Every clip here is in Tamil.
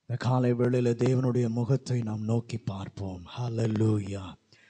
இந்த காலை வேளையில் தேவனுடைய முகத்தை நாம் நோக்கி பார்ப்போம் ஹalleluya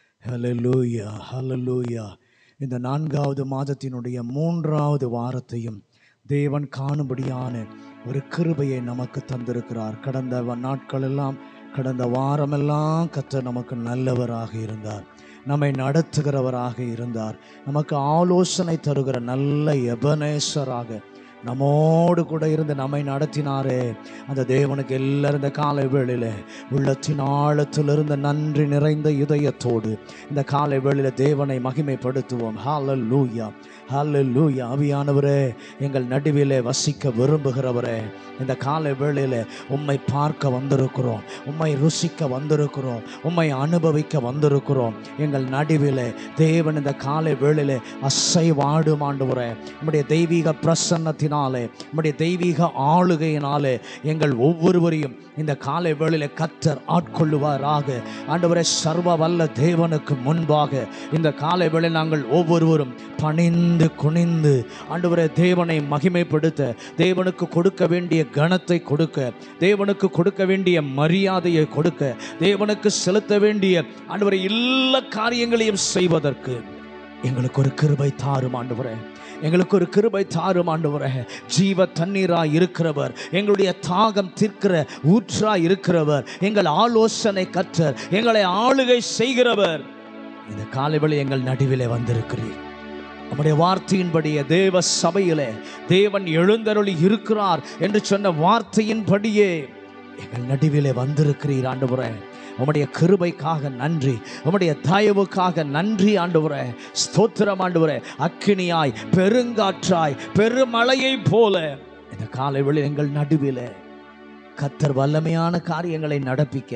ஹalleluya ஹalleluya இந்த நான்காவது மாதத்தினுடைய மூன்றாவது வாரத்தையும் தேவன் காணும்படியான ஒரு கிருபையை நமக்கு தந்திருக்கிறார் கடந்த வ- நாட்களெல்லாம் கடந்த வாரமெல்லாம் கர்த்தர் நமக்கு நல்லவராக இருந்தார் நம்மை நடத்துகிறவராக இருந்தார் நமக்கு ஆலோசனை தருகிற நல்ல எபனேசராக நம்மோடு கூட இருந்து நம்மை நடத்தினாரே அந்த தேவனுக்கு எல்லாரும் இந்த காலை வேளையில் உள்ளத்தின் ஆழத்திலிருந்து நன்றி நிறைந்த இதயத்தோடு இந்த காலை வேளையில் தேவனை மகிமைப்படுத்துவோம் ஹalleluya ஹalleluya ஆவியானவரே எங்கள் நடுவிலே வசிக்க விரும்புகிறவரே இந்த காலை வேளையில் உம்மை பார்க்க வந்திருக்கிறோம் உம்மை ருசிக்க வந்திருக்கிறோம் உம்மை அனுபவிக்க வந்திருக்கிறோம் எங்கள் நடுவிலே தேவன் இந்த காலை வேளையில் அசைவாடும் ஆண்டவரே உம்முடைய தெய்வீக பிரசன்னத்தினாலே உம்முடைய தெய்வீக ஆளுகையினாலே எங்கள் ஒவ்வொருவரையும் இந்த காலை வேளையில கத்தர் ஆட்கொள்ளுவாராக ஆண்டவரே சர்வ வல்ல தேவனுக்கு முன்பாக இந்த காலை வேளை நாங்கள் ஒவ்வொருவரும் பணிந்து குனிந்து ஆண்டவரே தேவனை மகிமைப்படுத்த தேவனுக்கு கொடுக்க வேண்டிய கணத்தை கொடுக்க தேவனுக்கு கொடுக்க வேண்டிய மரியாதையை கொடுக்க தேவனுக்கு செலுத்த வேண்டிய ஆண்டவரை எல்லா காரியங்களையும் செய்வதற்கு எங்களுக்கு ஒரு கிருபை தாரும் ஆண்டவரே எங்களுக்கு ஒரு கிருபை தாரும் ஆண்டவரே ஜீவ தண்ணீராய் இருக்கிறவர் எங்களுடைய தாகம் தீர்க்கிற ஊற்றாய் இருக்கிறவர் எங்கள் ஆலோசனை கற்றர் எங்களை ஆளுகை செய்கிறவர் இந்த காலைவெளி எங்கள் நடுவிலே வந்திருக்கிறீர் நம்முடைய வார்த்தையின்படியே தேவ சபையிலே தேவன் எழுந்தருளி இருக்கிறார் என்று சொன்ன வார்த்தையின்படியே எங்கள் நடுவிலே வந்திருக்கிறீர் ஆண்டவரே உம்முடைய கிருபைக்காக நன்றி உம்முடைய தயவுக்காக நன்றி ஆண்டவரே ஸ்தோத்திரம் ஆண்டவரே அக்கினியாய் பெருங்காற்றாய் பெருமழையைப் போல இந்த காலை வேளை எங்கள் நடுவிலே கத்தர் வல்லமையான காரியங்களை நடப்பிக்க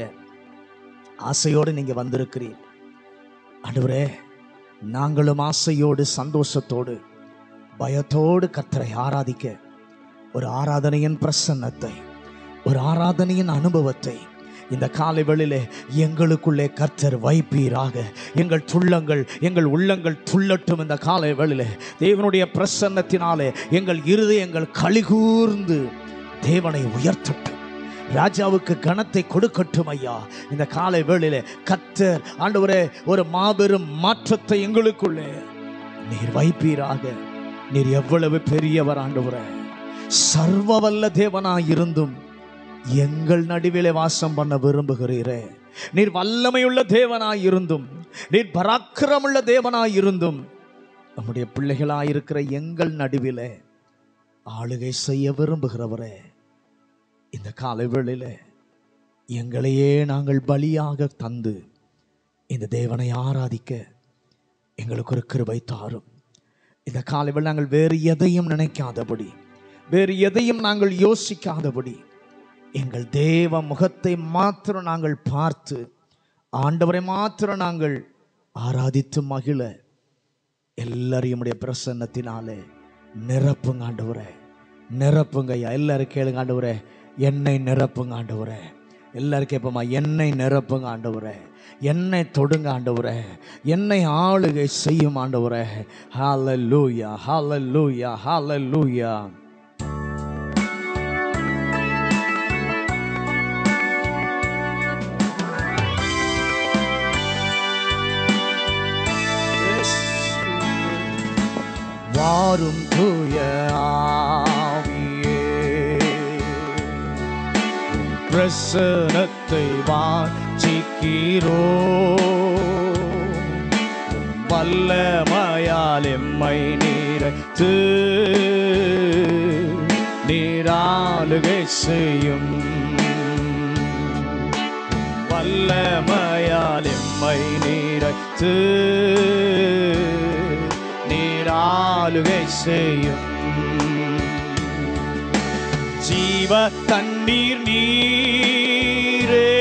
ஆசையோடு நீங்க வந்திருக்கிறீர் ஆண்டவரே நாங்களும் ஆசையோடு சந்தோஷத்தோடு பயத்தோடு கத்தரை ஆராதிக்க ஒரு ஆராதனையின் பிரசன்னத்தை ஒரு ஆராதனையின் அனுபவத்தை இந்த காலை வேளையிலே எங்களுக்குள்ளே கர்த்தர் வைப்பீராக எங்கள் துள்ளங்கள் எங்கள் உள்ளங்கள் துள்ளட்டும் இந்த காலை வேளையிலே தேவனுடைய பிரசன்னத்தினாலே எங்கள் இருதயங்கள் கலிகூர்ந்து தேவனை உயர்த்தட்டும் ராஜாவுக்கு கணத்தை கொடுக்கட்டும் ஐயா இந்த காலை வேளையிலே கர்த்தர் ஆண்டவரே ஒரு மாபெரும் மாற்றத்தை எங்களுக்குள்ளே நீர் வைப்பீராக நீர் எவ்வளவு பெரியவர் ஆண்டவரே சர்வவல்ல தேவனாய் இருந்தும் எங்கள் நடுவிலே வாசம் பண்ண விரும்புகிறீரே நீர் வல்லமையுள்ள தேவனாய் இருந்தும் நீர் பராக்கிரமுள்ள தேவனாய் இருந்தும் நம்முடைய பிள்ளைகளாய் இருக்கிற எங்கள் நடுவிலே ஆளுகை செய்ய விரும்புகிறவரே இந்த காலை வேளையில எங்களையே நாங்கள் பலியாக தந்து இந்த தேவனை ஆராதிக்க எங்களுக்கு ஒரு கிருபை தாரும் இந்த காலை வேளை நாங்கள் வேறு எதையும் நினைக்காதபடி வேறு எதையும் நாங்கள் யோசிக்காதபடி எங்கள் தேவ முகத்தை மாத்திரம் நாங்கள் பார்த்து ஆண்டவரை மாத்திரம் நாங்கள் ஆராதித்து மகிழ எல்லாரையும் உடைய பிரசன்னத்தினாலே நிரப்புங்க ஆண்டவரே நிரப்புங்க ஐயா எல்லாரும் கேளுங்க ஆண்டவரே என்னை நிரப்புங்க ஆண்டவரே எல்லாரும் கேட்போமா என்னை நிரப்புங்க ஆண்டவரே என்னை தொடுங்க ஆண்டவரே என்னை ஆளுகை செய்யும் ஆண்டவரே ஹalleluya ஹalleluya ஹalleluya வாரும் தூய ஆவியே பிரசனத்தை வாஞ்சிக்கிறோ வல்லமையால் எம்மை நீரத்து நீராளுகை செய்யும் வல்லமையால் எம்மை நீரத்து நீராளுகை செய்யும் ஜீவ தண்ணீர் நீரே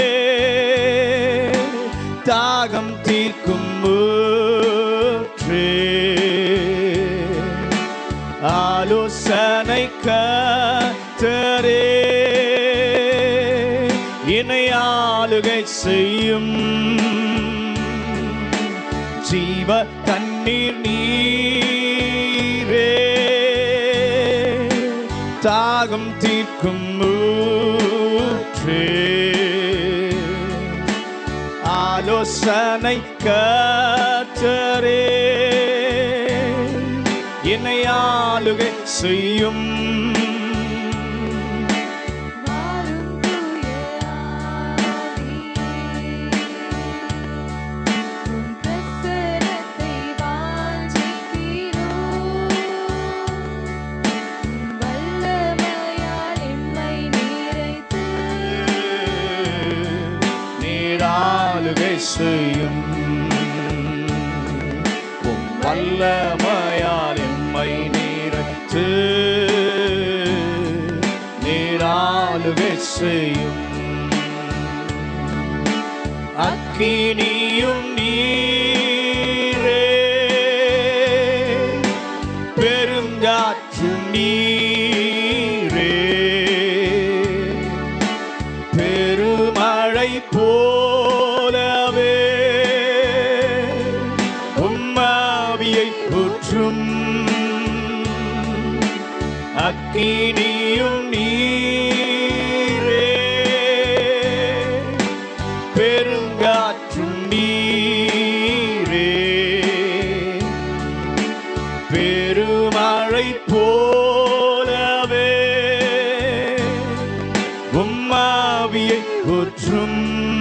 தாகம் தீர்க்கும் ஊற்றே ஆலோசனை கத்தரே என்னை ஆளுகை செய்யும் ஜீவ தண்ணீர் நீரே தாகம் தீர்க்கும் ஊற்றே யோசனை கத்தரே என்னை ஆளுகை செய்யும் வாரும் தூய ஆவி. உம் பிரசன்னத்தை வாஞ்சிக்கிறோம். உம் வல்லமையால் எம்மை நிறைத்து நீராளுகை செய்யும் உம் வல்லமையால் எம்மை நீரத்து நீராளுகை செய்யும் அக்கினியும் நீரே பெருங்காற்றும் நீரே பெருமழை போலவே உம்மாவியை புற்றும் அக்கினியும் நீரே பெருங்காற்றும் நீரே பெருமழை போலவே உம்மாவியை ஊற்றும்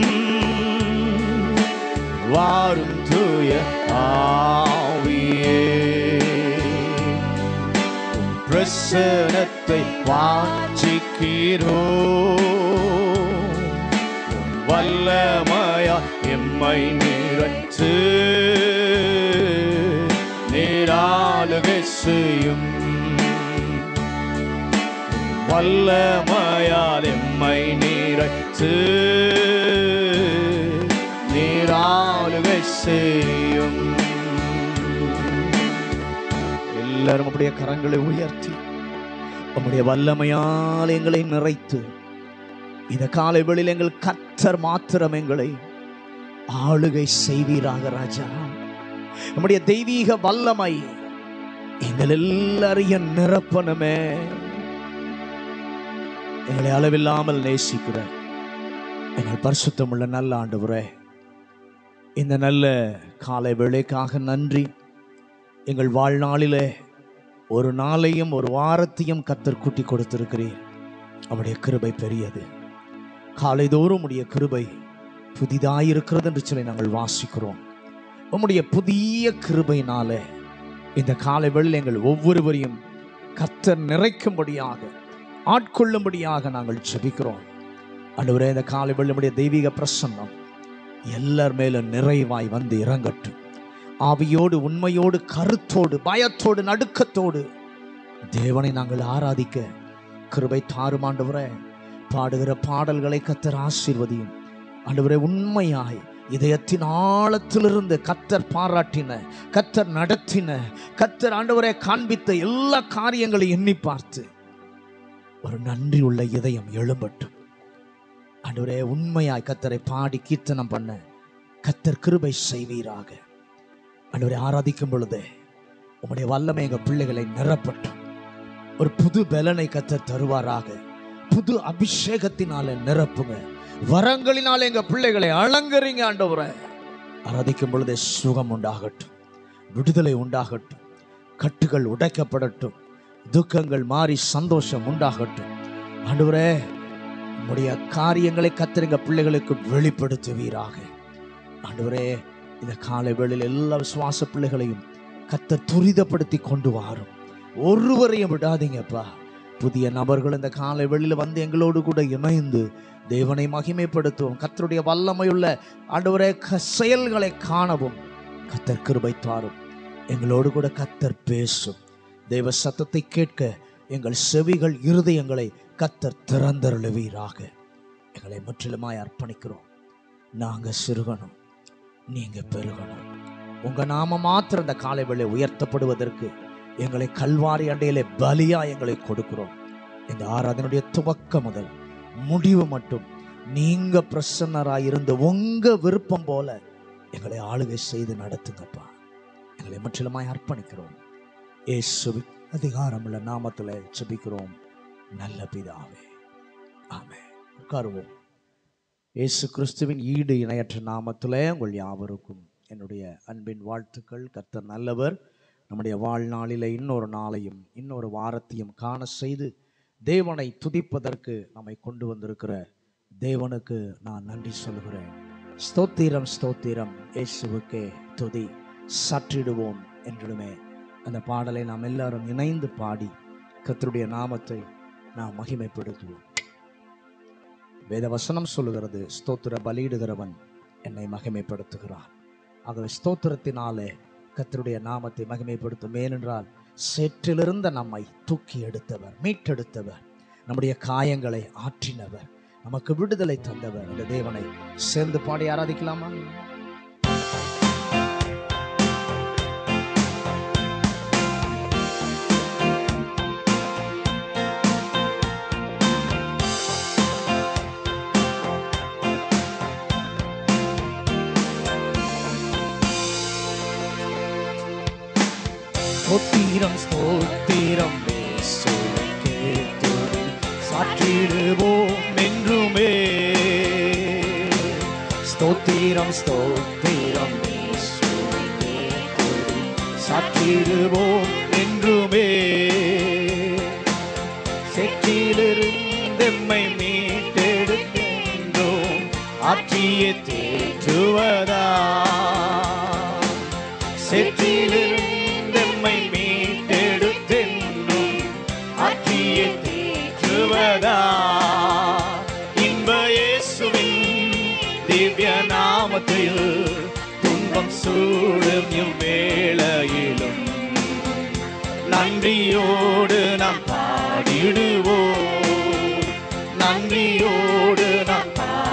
வாரும் தூய ஆவியே உம் பிரசனத்தை வாஞ்சிக்கிறோ உம் வல்லமையா எம்மை நிறைத்து நீராளுகை செய்யும் வல்லமையால் எம்மை நீரைத்து நீராளுகை செய்யும் எல்லாரும் அப்படியே கரங்களை உயர்த்தி உம்முடைய வல்லமையால் எங்களை நிறைத்து இந்த காலை வேளையில் எங்கள் கத்தர் மாத்திரம் எங்களை ஆளுகை செய்வீராக ராஜா நம்முடைய தெய்வீக வல்லமை எங்கள் எல்லாரையும் நிரப்பணுமே எங்களை அளவில்லாமல் நேசிக்கிற எங்கள் பரிசுத்தமுள்ள நல்ல ஆண்டவரே இந்த நல்ல காலை வேளைக்காக நன்றி எங்கள் வாழ்நாளிலே ஒரு நாளையும் ஒரு வாரத்தையும் கத்தர் கூட்டி கொடுத்திருக்கிறீர் அவருடைய கிருபை பெரியது காலைதோறும் உடைய கிருபை புதிதாயிருக்கிறது என்று சொல்லி நாங்கள் வாசிக்கிறோம் உம்முடைய புதிய கிருபையினாலே இந்த காலை வேளையில் எங்கள் ஒவ்வொருவரையும் கத்தர் நிறைக்கும்படியாக ஆட்கொள்ளும்படியாக நாங்கள் ஜெபிக்கிறோம் அன்றுவரே இந்த காலை வேளையில் உம்முடைய தெய்வீக பிரசன்னம் எல்லார் மேலும் நிறைவாய் வந்து இறங்கட்டும் ஆவியோடு உண்மையோடு கருத்தோடு பயத்தோடு நடுக்கத்தோடு தேவனை நாங்கள் ஆராதிக்க கிருபை தாரும் ஆண்டவரே பாடுகிற பாடல்களை கத்தர் ஆசீர்வதியும் ஆண்டவரே உண்மையாய் இதயத்தின் ஆழத்திலிருந்து கத்தர் பாராட்டின கத்தர் நடத்தின கத்தர் ஆண்டவரே காண்பித்த எல்லா காரியங்களையும் எண்ணி பார்த்து ஒரு நன்றி உள்ள இதயம் எழும்பட்டும் ஆண்டவரே உண்மையாய் கத்தரை பாடி கீர்த்தனம் பண்ண கத்தர் கிருபை செய்வீராக ஆண்டவரை ஆராதிக்கும் பொழுது உம்முடைய வல்லமை எங்க பிள்ளைகளை நிரப்பட்டும் ஒரு புது பலனை கத்தர் தருவாராக புது அபிஷேகத்தினால நிரப்புங்க வரங்களினால எங்க பிள்ளைகளை அலங்கரிங்க ஆண்டவரை ஆராதிக்கும் பொழுதே சுகம் உண்டாகட்டும் விடுதலை உண்டாகட்டும் கட்டுகள் உடைக்கப்படட்டும் துக்கங்கள் மாறி சந்தோஷம் உண்டாகட்டும் ஆண்டவரே உம்முடைய காரியங்களை கத்திரங்க பிள்ளைகளுக்கு வெளிப்படுத்துவீராக ஆண்டவரே இந்த காலை வேளையில் எல்லா விசுவாச பிள்ளைகளையும் கத்தர் துரிதப்படுத்தி கொண்டு வாரும் ஒருவரையும் விடாதீங்கப்பா புதிய நபர்கள் இந்த காலை வெளியில் வந்து எங்களோடு கூட இணைந்து தேவனை மகிமைப்படுத்துவோம் கத்தருடைய வல்லமையுள்ள ஆண்டவரே க- செயல்களை காணவும் கத்தர் கிருபை தாரும் எங்களோடு கூட கத்தர் பேசும் தெய்வ சத்தத்தை கேட்க எங்கள் செவிகள் இருதயங்களை கத்தர் திறந்தருளுவீராக எங்களை முற்றிலுமாய் அர்ப்பணிக்கிறோம் நாங்க சிறுகணும் நீங்க பெருகணும் உங்க நாம மாத்திரம் இந்த காலை வேளை உயர்த்தப்படுவதற்கு எங்களை கல்வாரி அண்டையிலே பலியா எங்களை கொடுக்கிறோம் இந்த ஆராதனுடைய துவக்கம் முதல் முடிவு மட்டும் நீங்க பிரசன்னராய் இருந்து உங்க விருப்பம் போல எங்களை ஆளுகை செய்து நடத்துங்கப்பா எங்களை முற்றிலுமாய் அர்ப்பணிக்கிறோம் இயேசுவின் அதிகாரமுள்ள நாமத்துல ஜெபிக்கிறோம் நல்ல பிதாவே ஆமென் உட்காருவோம் இயேசு கிறிஸ்துவின் ஈடு இணையற்ற நாமத்திலே உங்கள் யாவருக்கும் என்னுடைய அன்பின் வாழ்த்துக்கள் கர்த்தர் நல்லவர் நம்முடைய வாழ்நாளில் இன்னொரு நாளையும் இன்னொரு வாரத்தையும் காண செய்து தேவனை துதிப்பதற்கு நம்மை கொண்டு வந்திருக்கிற தேவனுக்கு நான் நன்றி சொல்கிறேன் ஸ்தோத்திரம் ஸ்தோத்திரம் இயேசுவுக்கே துதி சற்றிடுவோம் என்றுமே அந்த பாடலை நாம் எல்லாரும் இணைந்து பாடி கர்த்தருடைய நாமத்தை நாம் மகிமைப்படுத்துவோம் வேத வசனம் சொல்லுகிறது ஸ்தோத்திர பலியிடுகிறவன் என்னை மகிமைப்படுத்துகிறான் ஆகவே ஸ்தோத்திரத்தினாலே கர்த்தருடைய நாமத்தை மகிமைப்படுத்தும் ஏனென்றால் சேற்றிலிருந்த நம்மை தூக்கி எடுத்தவர் மீட்டெடுத்தவர் நம்முடைய காயங்களை ஆற்றினவர் நமக்கு விடுதலை தந்தவர் அந்த தேவனை சேர்ந்து பாடி ஆராதிக்கலாமா ஸ்தோத்திரம் ஸ்தோத்திரம் இயேசுவுக்கே துதி சாற்றிடுவோம் என்றுமே ஸ்தோத்திரம் ஸ்தோத்திரம் இயேசுவுக்கே துதி சாற்றிடுவோம் என்றுமே செற்றிலிருந்தெம்மை மீட்டெடுக்கின்றோம் ஆற்றிய தேற்றுவதா செற்றிலிருந்தெம்மை மீட்டெடுத்தென்றும் ஆற்றிய தேற்றுவதா இன்ப இயேசுவின் திவ்ய நாமத்தில் துன்பம் சூழும் இவ்வேளையிலும் நன்றியோடு நாம் பாடிடுவோம் நன்றியோடு நாம்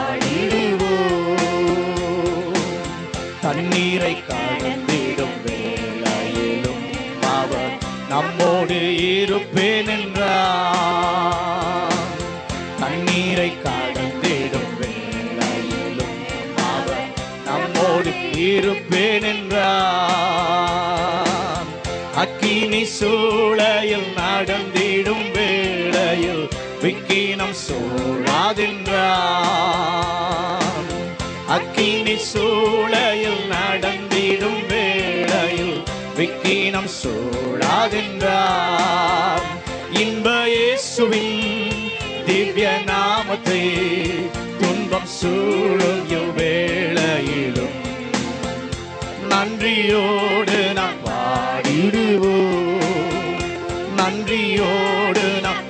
பாடிடுவோம் தண்ணீரை கடந்திடும் வேளையிலும் அவர் நம்மோடு இருப்பேன் என்றார் தண்ணீரை கடந்திடும் வேளையிலும் அவர் நம்மோடு இருப்பேன் என்றார் அக்கினி சூளையில் நடந்திடும் வேளையில் விக்கினம் சூழாதென்றார் அக்கினி சூளையில் நடந்திடும் வேளையில் விக்கினம் சூழாதென்றார் இன்ப இயேசுவின் திவ்ய நாமத்தை துன்பம் சூழும் இவ்வேளையிலும் நன்றியோடு நாம் பாடிடுவோம் நன்றியோடு நாம்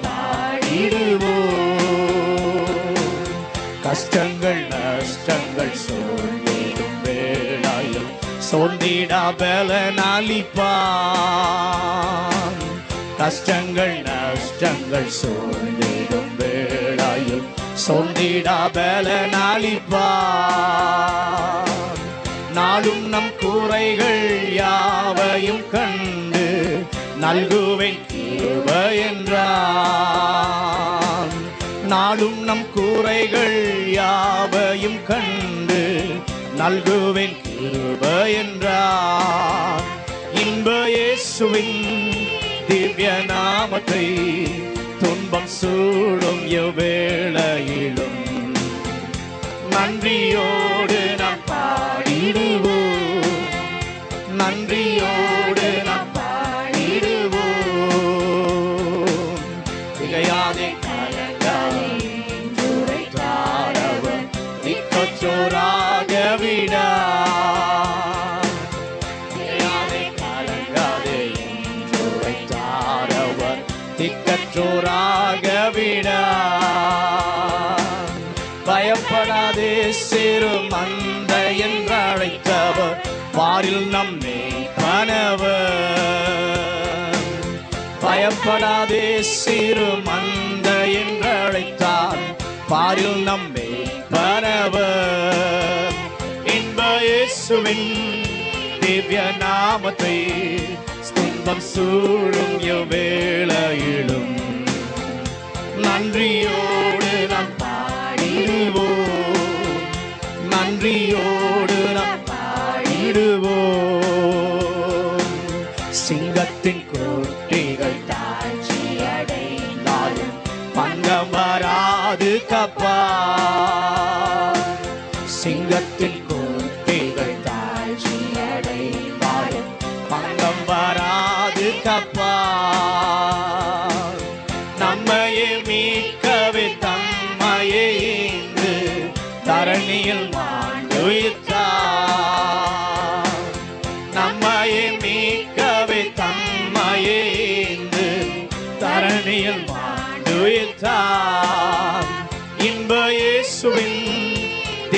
பாடிடுவோம் கஷ்டங்கள் நஷ்டங்கள் சூழ்ந்திடும் வேளாயில் சோர்ந்திடா பலனாலிப்பான் கஷ்டங்கள் நஷ்டங்கள் சூழ்ந்திடும் வேளாயில் சோர்ந்திடா பலனாலிப்பான் நாளும் நம் கூரைகள் யாவையும் கண்டு நல்குவேன் கிருப என்றான் நாளும் நம் கூரைகள் யாவையும் கண்டு நல்குவேன் கிருப என்றான் இன்ப இயேசுவின் திவ்ய நாமத்தை துன்பம் சூடும் எவ்வேளையிலும் நன்றியோடு நாம் பாடிடுவோம் நன்றியோடு நாம் பாடிடுவோம் திகையாதே கலங்காதே உரைத்தாரவர் திக்கச்சோராக விடா திகையாதே கலங்காதே உரைத்தாரவர் திக்கச்சோராக விடா பயப்படாதே சிறு மந்த என்று அழைத்தவர் பாரில் நம்மை கணவர் பயப்படாதே சிறு மந்த என்று அழைத்தார் பாரில் நம்மை கணவர் இன்ப இயேசுவின் திவ்ய நாமத்தை துன்பம் சூழும் எவ்வேளையிலும் நன்றியோடு நாம் பாடிடுவோம் நன்றியோடு நாம் பாடிடுவோம் சிங்கத்தின் குட்டிகள் தாழ்ச்சி அடைந்தாலும் பங்கம் வராது கப்பா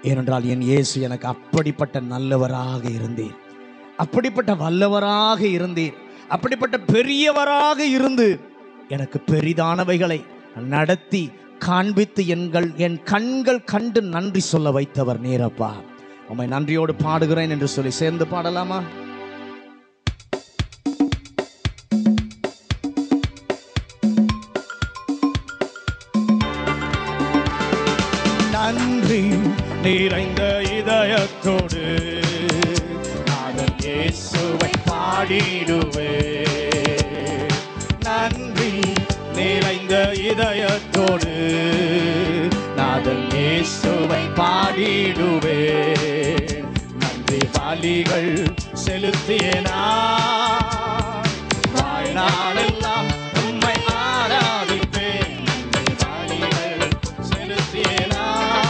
ஏனென்றால் என் இயேசு எனக்கு அப்படிப்பட்ட நல்லவராக இருந்தீர் அப்படிப்பட்ட வல்லவராக இருந்தீர் அப்படிப்பட்ட பெரியவராக இருந்து எனக்கு பெரிதானவைகளை நடத்தி காண்பித்து எங்கள் என் கண்கள் கண்டு நன்றி சொல்ல வைத்தவர் நீரப்பா உம்மை நன்றியோடு பாடுகிறேன் என்று சொல்லி சேர்ந்து பாடலாமா நன்றி நிறைந்த இதயத்தோடு நாங்கள் இயேசுவை பாடிடுவே நன்றி நிறைந்த இதயத்தோடு நாதன் இயேசுவை பாடிடுவே நன்றி பலிகள் செலுத்தியனா வாழ்நாளெல்லாம் உம்மை ஆராதிப்பேன் நன்றி பலிகள் செலுத்தியனா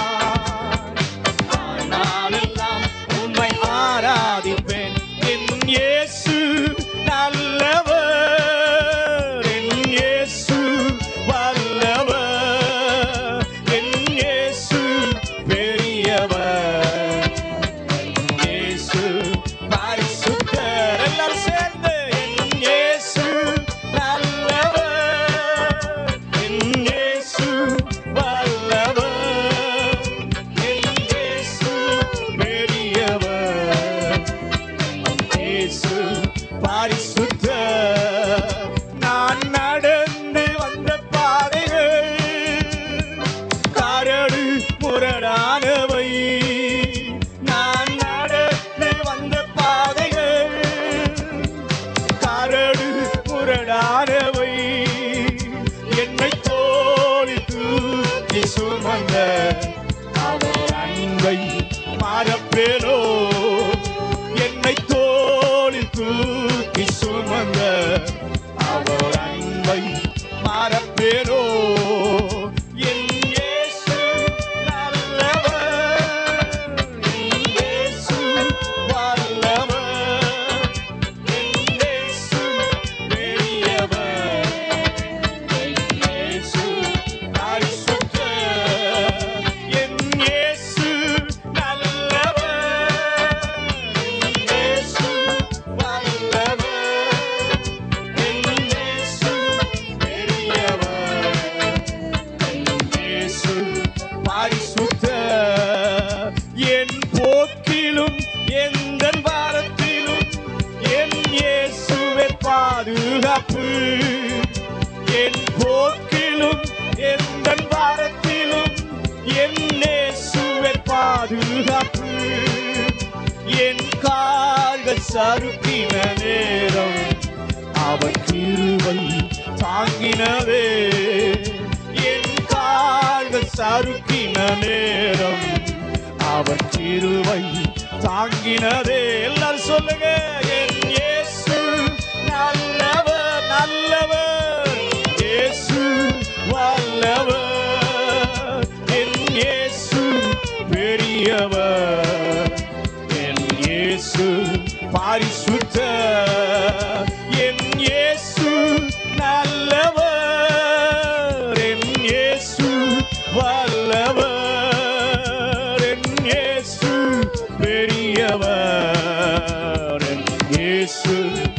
நாளெல்லாம் உம்மை ஆராதிப்பேன் என் இயேசு நல்லவர் என் இயேசு வல்லவர் என் இயேசு பெரியவர் என் இயேசு பரிசுத்தர் எல்லாரும் சேர்ந்து என் இயேசு நல்லவர் என் இயேசு வல்லவர் என் இயேசு பெரியவர் இயேசு பரிசுத்தர் நான் நடந்து வந்த பாதைகள் கரடு முரடானவை நான் நடந்து வந்த பாதைகள் கரடு முரடானவை என்னை தோழி தூக்கி சுமந்த அவர் அன்பை மறப்பேனோ என்னை தோளில் தூக்கி சுமந்த அவர் அன்பை மறப்பேனோ என் இயேசு நல்லவர் என் இயேசு வல்லவர் என் இயேசு பெரியவர் என் இயேசு பரிசுத்தர் என் இயேசு நல்லவர் என் இயேசு வல்லவர் என் இயேசு பெரியவர் என் இயேசு பரிசுத்தர் என் போக்கிலும் எந்த வாரத்திலும் என் இயேசுவே பாதுகாப்பு என் போக்கிலும் எந்த வாரத்திலும் என் இயேசுவே பாதுகாப்பு என் கால்கள் சறுக்கின நேரம் அவர் கிருபை தாங்கினவே என் கால்கள் சறுக்கின நேரம் அவர் கிருபை தாங்கினதே எல்லாரும் சொல்லுங்க என் இயேசு நல்லவர் நல்லவர் இயேசு வல்லவர் என் இயேசு பெரியவர் என் இயேசு பரிசுத்தர் என் இயேசு நல்லவர் என் இயேசு வல்லவர் என் இயேசு பெரியவர் என் இயேசு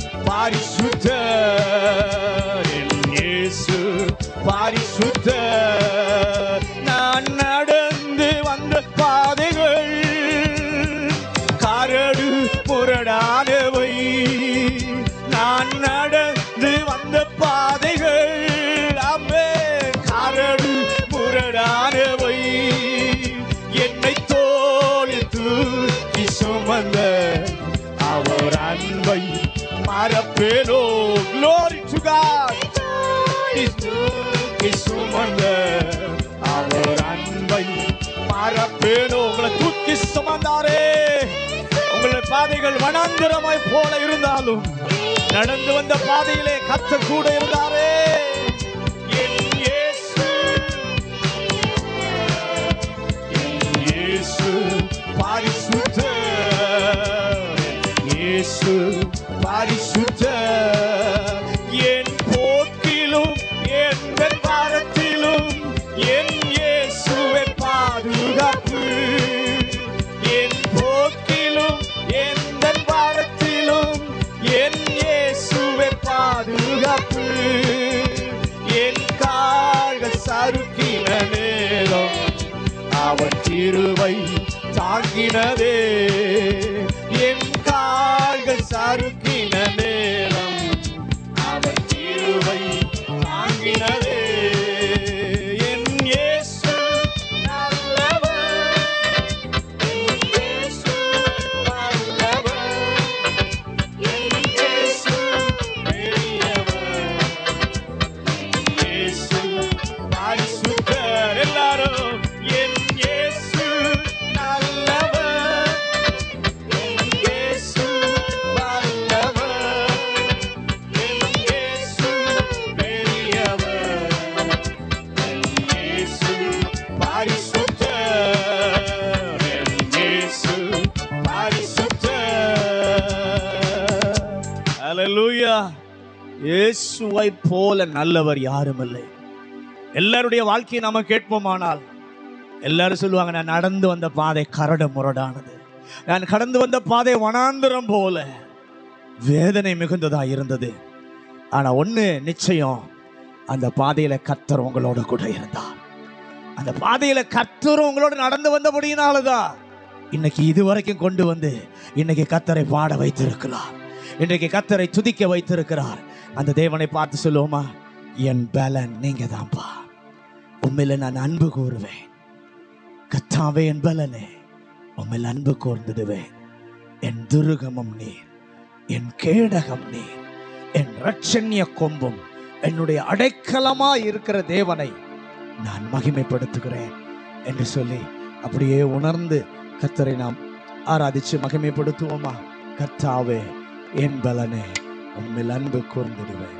பரிசுத்தர் என் இயேசு பரிசுத்தர் நான் நடந்து வந்த பாதைகள் கரடு முரடானவை நான் நடந்து வந்த பாதைகள் அம்மே கரடு முரடானவை என்னை தோளில் தூக்கி சுமந்த அவர் அன்பை மறப்பேனோ glory to God தூக்கி சுமந்த அவர் அன்பை மறப்பேனோ உங்களை தூக்கி சுமந்தாரே உங்களுடைய பாதைகள் வனாந்திரமாய் போல இருந்தாலும் நடந்து வந்த பாதையிலே கத்த கூட இருந்தாரே என் இயேசு என் இயேசு பரிசுத்தர் இயேசு பரிசுத்தர் என் போக்கிலும் எந்த வாரத்திலும் என் இயேசுவை பாதுகாப்பு கிருபை தாங்கினதே என் கால்கள் சறுக்கின நேரம் அவர் கிருபை தாங்கினதே என் இயேசு நல்லவர் என் இயேசு நல்லவர் என் இயேசு பெரியவர் என் இயேசு பரிசுத்தர் எல்லாரும் என் இயேசு நல்லவர் என் இயேசு வல்லவர் என் இயேசு பெரியவர் என் இயேசு பரிசுத்தர் என் இயேசு பரிசுத்தர் ஹalleluya இயேசுவை போல நல்லவர் யாரும் இல்லை எல்லாருடைய வாழ்க்கையை நாம கேட்போமானால் எல்லாரும் சொல்லுவாங்க நான் நடந்து வந்த பாதை கரடு முரடானது நான் கடந்து வந்த பாதை வனாந்திரம் போல வேதனை மிகுந்ததா இருந்தது ஆனா ஒண்ணு நிச்சயம் அந்த பாதையில கர்த்தர் உங்களோட கூட இருந்தார் அந்த பாதையில கர்த்தர் உங்களோட நடந்து வந்தபடியினாலதான் இன்னைக்கு இது வரைக்கும் கொண்டு வந்து இன்னைக்கு கத்தரை பாட வைத்திருக்கிறார் இன்றைக்கு கத்தரை துதிக்க வைத்திருக்கிறார் அந்த தேவனை பார்த்து சொல்லுவோமா என் பலன் நீங்க தான்ப்பா உண்மையில நான் அன்பு கூறுவேன் கத்தாவே என் பலனே உண்மையில் அன்பு கூர்ந்திடுவேன் என் துருகமும் நீர் என் கேடகம் நீர் என் ரட்சண்ய கொம்பும் என்னுடைய அடைக்கலமா இருக்கிற தேவனை நான் மகிமைப்படுத்துகிறேன் என்று சொல்லி அப்படியே உணர்ந்து கத்தரை நாம் ஆராதிச்சு மகிமைப்படுத்துவோமா கர்த்தாவே என் பலனே உண்மையில் அன்பு கூர்ந்திடுவேன்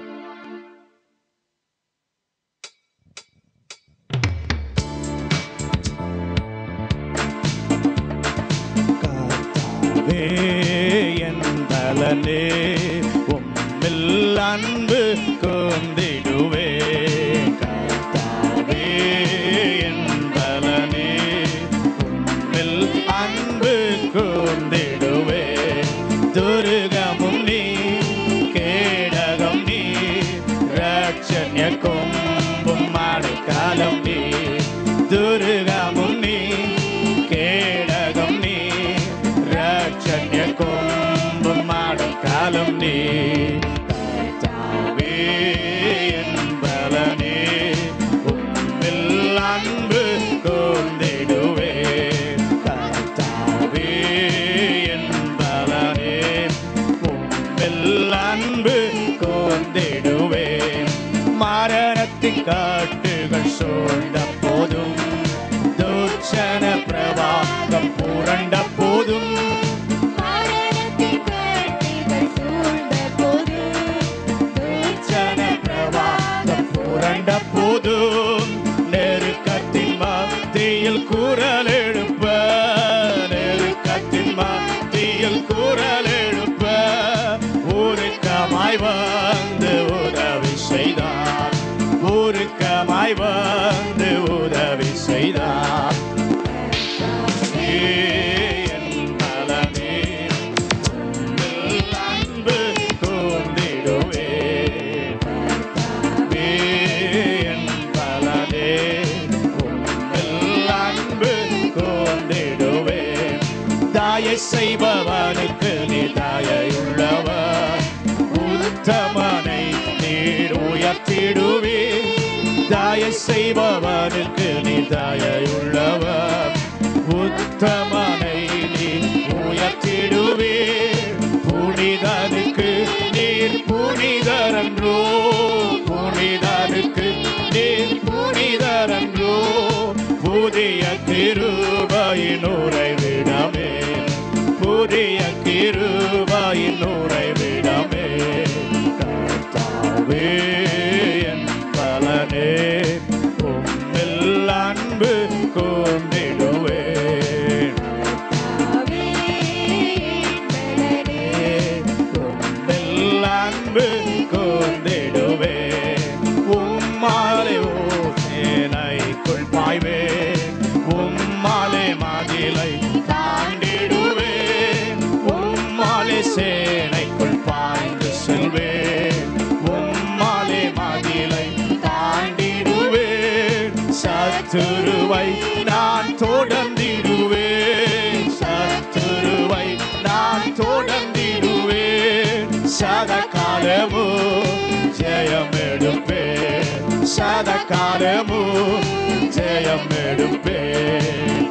கர்த்தாவே என் பலனே உம்மில் அன்பு கொண்டிடுவே கர்த்தாவே என் பலனே உம்மில் அன்பு கொண்டிடுவே துருகமும் நீ கேடகம் நீ ரட்சண்ய கொம்பும் மழைக்காலம் நீ துருகமும் நீ கேடகம் நீ ரட்சண்ய கொம்பும் மழைக்காலம் நீ கர்த்தாவே என் பலனே உம்மில் அன்பு கொண்டிடுவே கர்த்தாவே என் பலனே உம்மில் அன்பு கொண்டிடுவே மரணத்தின் காட்டுகள் சூழ்ந்த போதும் தூச்சன பிரவாகம் புரண்ட போதும் மரணத்தின் கட்டிகள் சூழ்ந்த போது தூச்சன பிரவாகம் புரண்ட போதும் நெருக்கத்தின் மத்தியில் குரல் எழுப்ப நெருக்கத்தின் மத்தியில் குரல் எழுப்ப ஊருக்கமாய் வந்து உதவி செய்தார் ஊருக்கமாய் வந்து உதவி செய்தார் என் பலனே உம்மில் அன்பு கூர்ந்திடுவே கர்த்தாவே, என் பலனே உம்மில் அன்பு கூர்ந்திடுவே தாயை செய்பவனுக்கு நீ தாயுள்ளவர் உத்தமனை நீர் உயர்த்திடுவே தாயை செய்பவனுக்கு நீ தாயுள்ளவர் உத்தமனை நீ உயர்த்திடுவே புனிதனுக்கு நீர் புனிதரன்றோ புனிதனுக்கு நீர் புனிதரன்றோ புதிய கிருபையின் உறைவிடமே புதிய கிருபையின் உறைவிடமே கர்த்தாவே என் பலனே உம்மில் அன்பு கொண்டிடுவேன் கர்த்தாவே என் பலனே உம்மில் அன்பு கொண்டிடுவே உம்மாலே ஓசேனைக்குள் பாய்வே உம்மாலே மதிலை தாண்டிடுவே உம்மாலே சேனைக்குள் பாய்ந்து செல்வே உம்மாலே மதிலை தாண்டிடுவே சத்துருவை நான் தொடர்ந்திடுவேன் சத்துருவை நான் தொடர்ந்திடுவேன் சதா காலமும் ஜெயம் எடுப்பேன் சதா காலமும் ஜெயம் எடுப்பேன்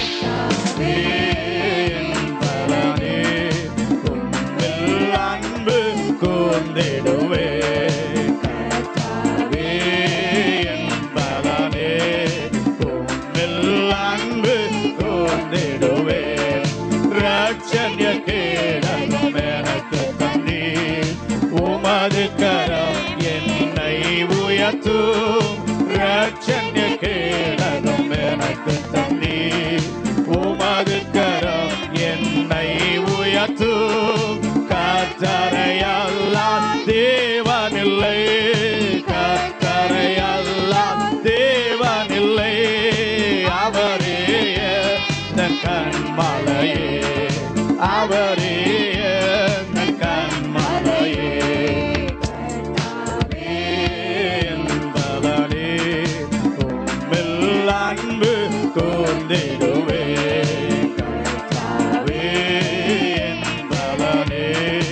பலனே உம்மில் அன்பு கூர்ந்திடுவே கர்த்தாவே என் பலனே உம்மில் அன்பு கூர்ந்திடுவே ரட்சண்ய கேடகம் எனக்கு தந்தீர் உமது கரம் என்னை உயர்த்தும் ரட்சண்ய கேடகம் எனக்கு தந்தீர் உமது கரம் என்னை உயர்த்தும் கத்தரையல்லால் தேவனில்லை கத்தரையல்லால் தேவனில்லை அவரே என் கண்மலையே அவரே என் கண்மலையே என்பவனே உம்மில் அன்பு கூர்ந்திடுவே கர்த்தாவே என்பவனே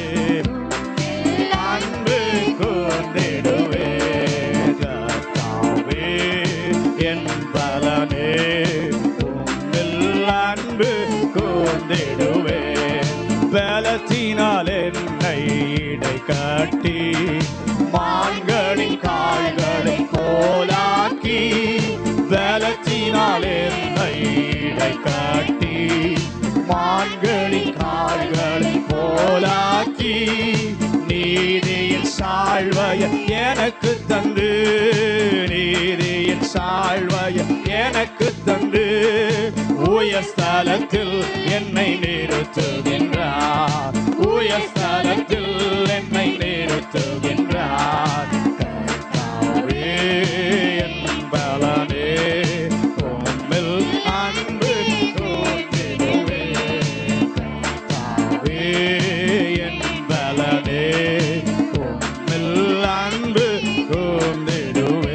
அன்பு கூர்ந்திடுவே கர்த்தாவே என்பவனே உம்மில் அன்பு கூர்ந்திடுவே பலத்தினால் என்னை இடை கட்டி மான்களின் கால்களை கோலாக்கி பலத்தினால் என்னை இடை காட்டி மான்களின் கால்களை போலாக்கி நீதியின் சாழ்வய எனக்கு தந்து நீதியின் சாழ்வய எனக்கு தந்து உயர் ஸ்தலத்தில் என்னை நிறுத்துகின்றார் உயர் ஸ்தலத்தில் என்னை நிறுத்துகின்றார் கர்த்தாவே என் பலனே உம்மில் அன்பு கூர்ந்திடுவே கர்த்தாவே என் பலனே உம்மில் அன்பு கூர்ந்திடுவே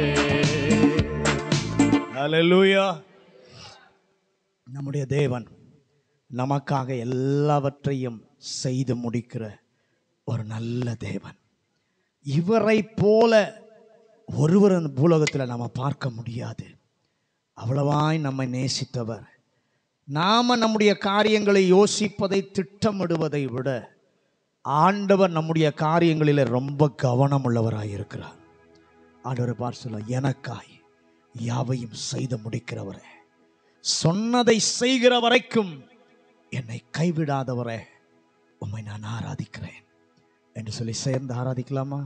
ஹalleluya நம்முடைய தேவன் நமக்காக எல்லாவற்றையும் செய்து முடிக்கிற ஒரு நல்ல தேவன் இவரை போல ஒருவர் அந்த பூலோகத்தில் நம்ம பார்க்க முடியாது அவ்வளவாய் நம்மை நேசித்தவர் நாம நம்முடைய காரியங்களை யோசிப்பதை திட்டமிடுவதை விட ஆண்டவர் நம்முடைய காரியங்களில் ரொம்ப கவனம் உள்ளவராய் இருக்கிறார் ஆண்டவர் பார்த்து சொல்ல எனக்காய் யாவையும் செய்து முடிக்கிறவரே சொன்னதை செய்கிற வரைக்கும் என்னை கைவிடாதவரே உம்மை நான் ஆராதிக்கிறேன் என்று சொல்லி சேர்ந்து ஆராதிக்கலாமா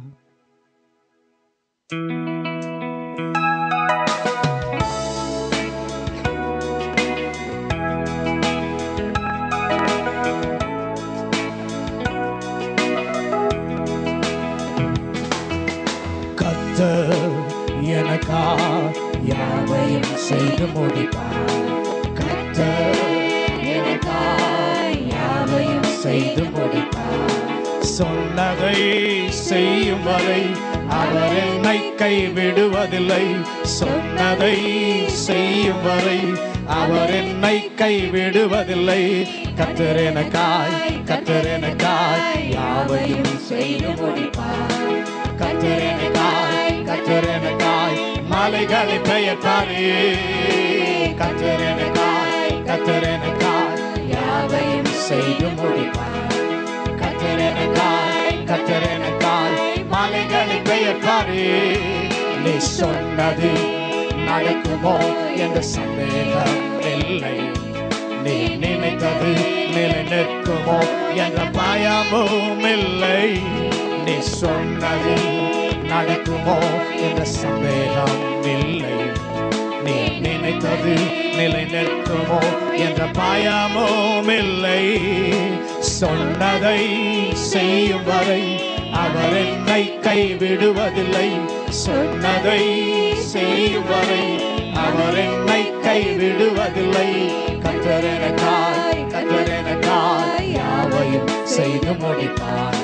கத்தர் எனக்கா யாவையும் செய்து முடிப்பார் கத்தர் எனக்கா யாவையும் செய்து முடிப்பார் சொன்னதை செய்யும் வரை அவர் என்னை கைவிடுவதில்லை சொன்னதை செய்யும் வரை அவர் என்னை கைவிடுவதில்லை கத்தர் எனக்காய் கத்தர் எனக்காய் யாவையும் செய்து முடிப்பார் கத்தர் எனக்காய் கத்தர் எனக்காய் மலைகளை பெயர்ப்பாரே கத்தர் எனக்காய் கத்தர் எனக்காய் யாவையும் செய்து முடிப்பார் கத்தர் எனக்காய் கத்தர் எனக்காய் மலைகளை பெயர்ப்பாரே நீ சொன்னது நடக்குமோ என்ற சந்தேகம் இல்லை நீ நினைத்தது நிலை நிற்குமோ என்ற பயமும் இல்லை நீ சொன்னது நடக்குமோ என்ற சந்தேகம் இல்லை நீ நினைத்தது நிலை நிற்குமோ என்ற பயமும் இல்லை சொன்னதை செய்யும் வரை அவர் என்னை கைவிடுவதில்லை சொன்னதை செய்யும் வரை அவர் என்னை கைவிடுவதில்லை கத்தரனக்காய் கத்தரனக்காய் யாவையும் செய்து முடிப்பார்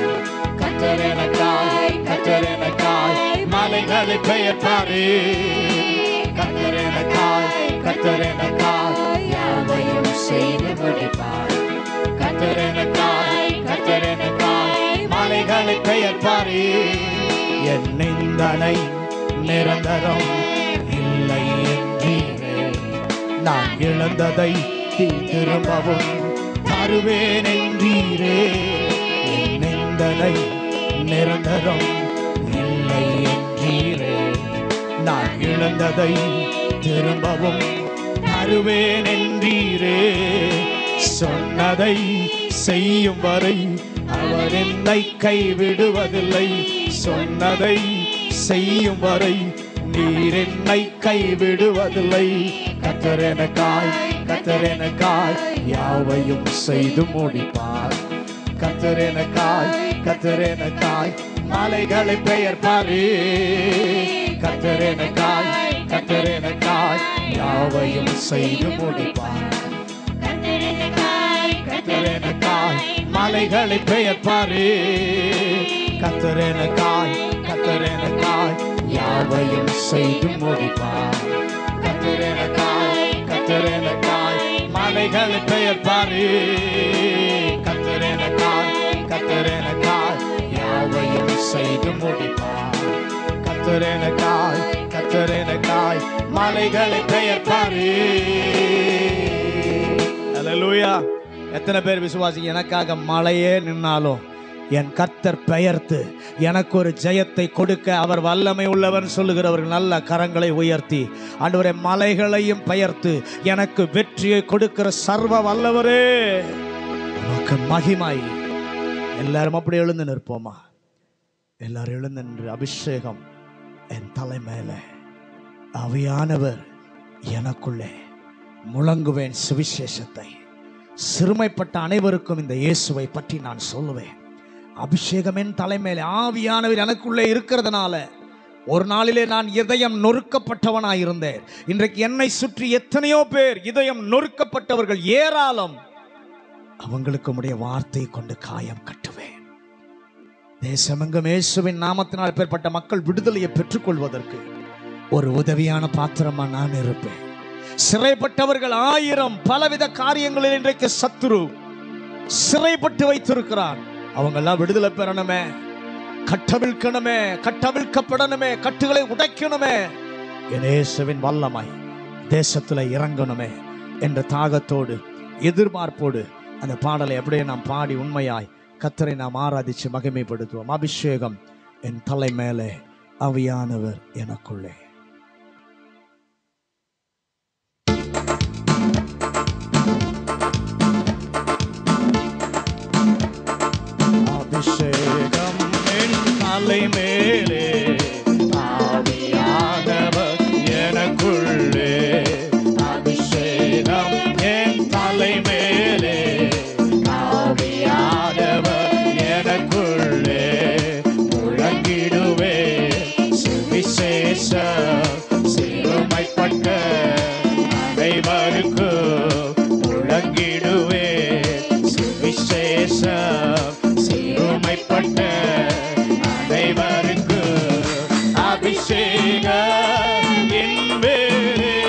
கத்தரனக்காய் கத்தரனக்காய் மலைகளை பெயர்ப்பாரே கத்தரனக்காய் எனக்காய் கத்தர் எனக்காய் யாவையும் செய்து முடிப்பார் கத்தர் எனக்காய் கத்தர் எனக்காய் மலைகளை பெயர்ப்பாரே என் நிந்தனை நிரந்தரம் இல்லை என்றீரே நான் இழந்ததை திரும்பவும் தருவேன் என்றீரே என் நிந்தனை நிரந்தரம் இல்லை என்றீரே நான் இழந்ததை திரும்பவும் தருவேன் என்றீரே சொன்னதை செய்யும் வரை அவர் என்னை கைவிடுவதில்லை சொன்னதை செய்யும் வரை நீர் என்னை கைவிடுவதில்லை கத்தரெனக்காய் கத்தரெனக்காய் யாவையும் செய்து முடிப்பார் கத்தரெனக்காய் கத்தரெனக்காய் மலைகளை பெயர்ப்பாரே கத்தரெனக்காய் கத்தரெனக்காய் யாவையும் செய்து முடிப்பார் கத்தரெனக்காய் மலைகளை பெயர்ப்பாரே கத்தரெனக்காய் கத்தரெனக்காய் யாவையும் செய்து முடிப்பார் கத்தரெனக்காய் கத்தரெனக்காய் மலைகளை பெயர்ப்பாரே கத்தரெனக்காய் கத்தரெனக்காய் யாவையும் செய்து முடிப்பார் கத்தரெனக்காய் கத்தரெனக்காய் மலைகளை பெயர்ப்பாரே அல்லேலூயா எத்தனை பேர் விசுவாசி எனக்காக மழையே நின்னாலும் என் கர்த்தர் பெயர்த்து எனக்கு ஒரு ஜெயத்தை கொடுக்க அவர் வல்லமை உள்ளவர் சொல்லுகிறவர்கள் நல்ல கரங்களை உயர்த்தி ஆண்டவரே மலைகளையும் பெயர்த்து எனக்கு வெற்றியை கொடுக்கிற சர்வ வல்லவரே உனக்கு மகிமை எல்லாரும் அப்படி எழுந்து நிற்போமா எல்லாரும் எழுந்து நின்று அபிஷேகம் என் தலை மேலே அவையானவர் எனக்குள்ளே முழங்குவேன் சுவிசேஷத்தை சிறுமைப்பட்ட அனைவருக்கும் இந்த இயேசுவை பற்றி நான் சொல்லுவேன் அபிஷேகம் என் தலைமையிலே ஆவியானவர் எனக்குள்ளே இருக்கிறதுனால ஒரு நாளிலே நான் இதயம் நொறுக்கப்பட்டவனாய் இருந்தேன் இன்றைக்கு என்னை சுற்றி எத்தனையோ பேர் இதயம் நொறுக்கப்பட்டவர்கள் ஏராளம் அவங்களுக்கு உடைய வார்த்தையை கொண்டு காயம் கட்டுவேன் தேசமெங்கும் இயேசுவின் நாமத்தினால் பேர்பட்ட மக்கள் விடுதலையை பெற்றுக்கொள்வதற்கு ஒரு உதவியான பாத்திரமா நான் இருப்பேன் சிறைப்பட்டவர்கள் ஆயிரம் பலவித காரியங்களில் இன்றைக்கு சத்துரு சிறைப்பட்டு வைத்திருக்கிறான் அவங்க எல்லாம் விடுதலை பெறணுமே கட்டவிழ்க்கணுமே கட்டவிழ்க்கப்படணுமே கட்டுகளை உடைக்கணுமே இயேசுவின் வல்லமை தேசத்துல இறங்கணுமே என்ற தாகத்தோடு எதிர்பார்ப்போடு அந்த பாடலை அப்படியே நாம் பாடி உண்மையாய் கத்தரை நாம் ஆராதிச்சு மகிமைப்படுத்துவோம் அபிஷேகம் என் தலை மேலே அவியானவர் எனக்குள்ளே அபிஷேகம் என் தலை மேலே ஆவியானவர் எனக்குள்ளே அபிஷேகம் என் தலை மேலே ஆவியானவர் எனக்குள்ளே முழங்கிடுவே சுவிசேஷ சிறுமைப்பட்ட அனைவருக்கும் முழங்கிடுவே சுவிசேஷ சிறுமைப்பட்ட அனைவருக்கு அபிஷேக என்பேரே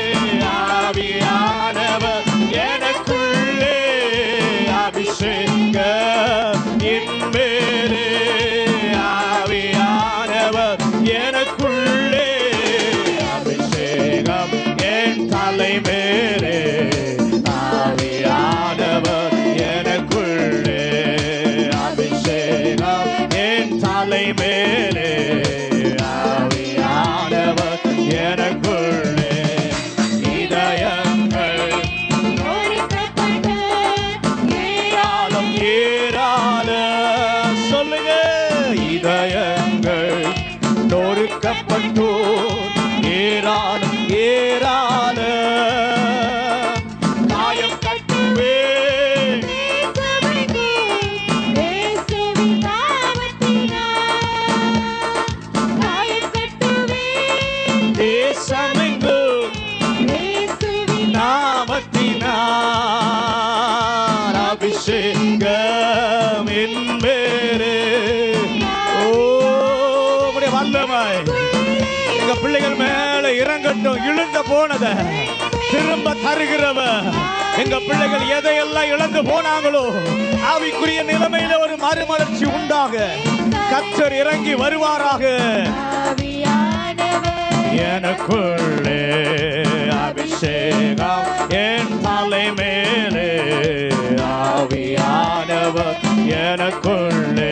ஆவியானவர் எனக்குள்ளே அபிஷேக என்பேரே ஆவியானவர் எனக்குள்ளே அபிஷேகம் என் தலை மேலே ஆவியானவர் எனக்குள்ளே அபிஷேகம் என் தலை மேலே ஆவியானவர் எனக்குள்ளே இதயங்கள் ஏராளம் ஏராள சொல்லுங்க இதயங்கள் நொறுக்கப்பட்டோர் ஏராளம் ஏராள காயம் கட்டுவே தேசமெங்கும் நாமத்தினார் அபிஷேகம் என்பேரே ஓ உம்முடைய வல்லமை எங்க பிள்ளைகள் மேல இறங்கட்டும் வேண்டும் இழந்து போனத திரும்ப தருகிறவ எங்க பிள்ளைகள் எதையெல்லாம் இழந்து போனாங்களோ ஆவிக்குரிய நிலைமையில ஒரு மறுமலர்ச்சி உண்டாக கத்தர் இறங்கி வருவாராக ஆவியானவர் எனக்குள்ளே அபிஷேகம் என் தலை மேலே ஆவியானவர் எனக்குள்ளே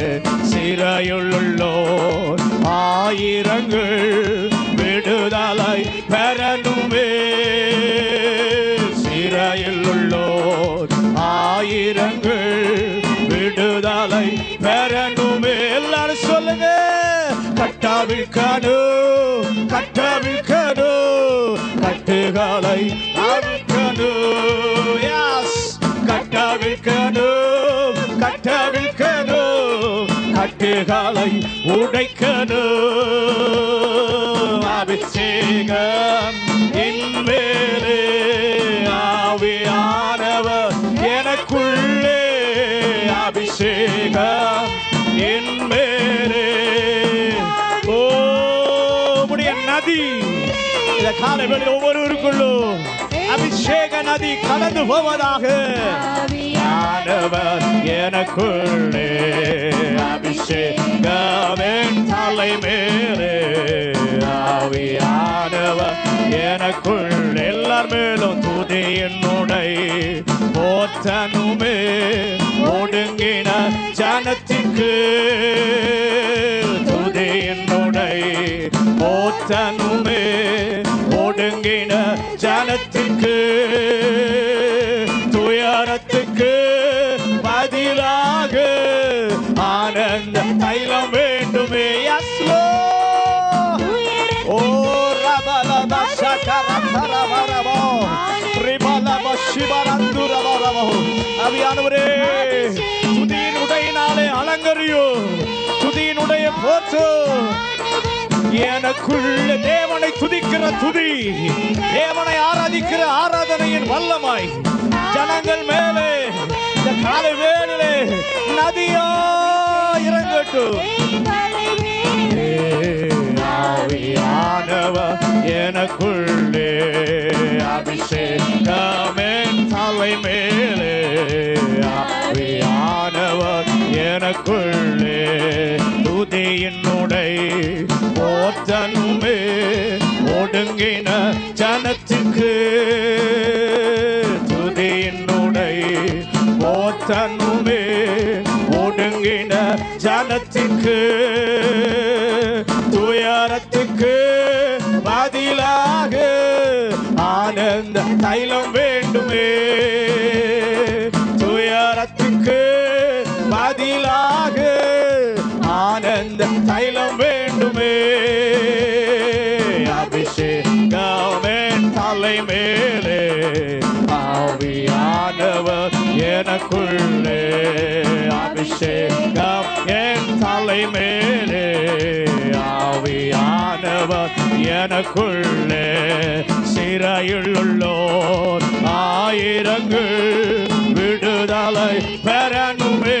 சிறையுள்ளோர் ஆயிரங்கள் விடுதலை பெறணுமே சிறையில் உள்ளோர் ஆயிரங்கள் விடுதலை பெறணுமே எல்லாரும் சொல்லுங்க கட்டாவிழ்கனு கட்டாவிழ்கனு கட்டுகளை அவிழ்கனு யாஸ் கட்டாவிழ்கனு கட்டாவிழ்கனு கட்டுகளை உடைக்கனு அபிஷேகம் இன்மேலே ஆவியானவர் எனக்குள்ளே அபிஷேகம் என்மேலே ஓ உம்முடைய நதி இந்த காலை வேளையில் ஒவ்வொருவருக்குள்ளும் அபிஷேக நதி கடந்து போவதாக ஆனவர் எனக்குள்ளே அபிஷேகமென் தலை மேலே ஆவியானவர் எனக்குள் எல்லார் மேலும் துதி என்னுடை போத்தனுமே ஒடுங்கின ஜனத்திற்கு துதி என்னுடை போத்தனுமே ஒடுங்கின ஜனத்திற்கு துயரத்துக்கு பதிலாக ஆனந்த தைலம் வேண்டுமே யஸ்லோ ஓ ரபலப சகரபரபரபோ ரிபலப சிவரந்துரபரபோ அவியானவரே துதியின் உடையினாலே அலங்கரியோ துதியின் உடைய போற்று எனக்குள்ள தேவனை துதிக்கிற துதி தேவனை ஆராதிக்கிற ஆராதனையின் வல்லமாய் ஜனங்கள் மேலே இந்த காலை வேளிலே நதியா இறங்கட்டும் ஆவியானவர் எனக்குள்ளே அபிஷேகமென் தலை மேலே ஆவியானவர் எனக்குள்ளே துதியினுடை போத்தனுமே ஒடுங்கின ஜனத்துக்கு துதியினுடை போத்தனுமே ஒடுங்கின ஜனத்துக்கு துயரத்துக்கு பதிலாக ஆனந்த தைலம் வேண்டுமே துயரத்துக்கு பதிலாக ஆனந்த தைலம் வேண்டுமே அபிஷேகமென் தலை மேலே ஆவியானவர் எனக்குள்ளே அபிஷேகம் என் தலை மேலே ஆவியானவர் எனக்குள்ளே சிறையுள்ளோர் ஆயிரங்கள் விடுதலை பெறணுமே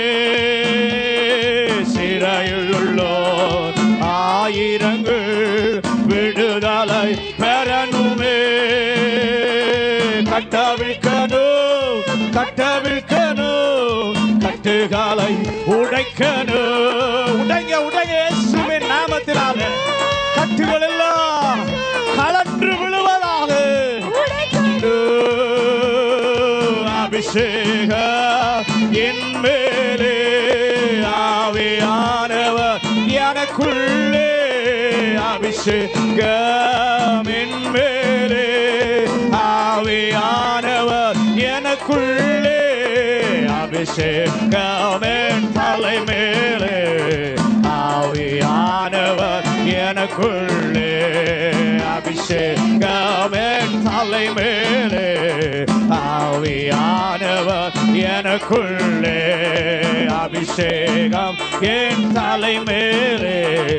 சிறையுள்ளோர் ஆயிரங்கள் விடுதலை பெறணுமே கட்டவிழ்க்கணும் கட்டவிழ்க்கணும் கட்டுகாலை உடைக்கணும் உடைங்க உடைங்க இயேசுவின் நாமத்தினால கட்டுகள் எல்லாம் கலன்று விழுவதாக அபிஷேக என் மேலே ஆவியானவர் எனக்குள்ளே அபிஷேகம் என் மேலே ஆவியானவர் எனக்குள்ளே அபிஷேகம் என் தலை மேலே ஆவியானவர் எனக்குள்ளே அபிஷேகம் என் தலை மேலே ஆவியானவர் எனக்குள்ளே அபிஷேகம் என் தலை மேலே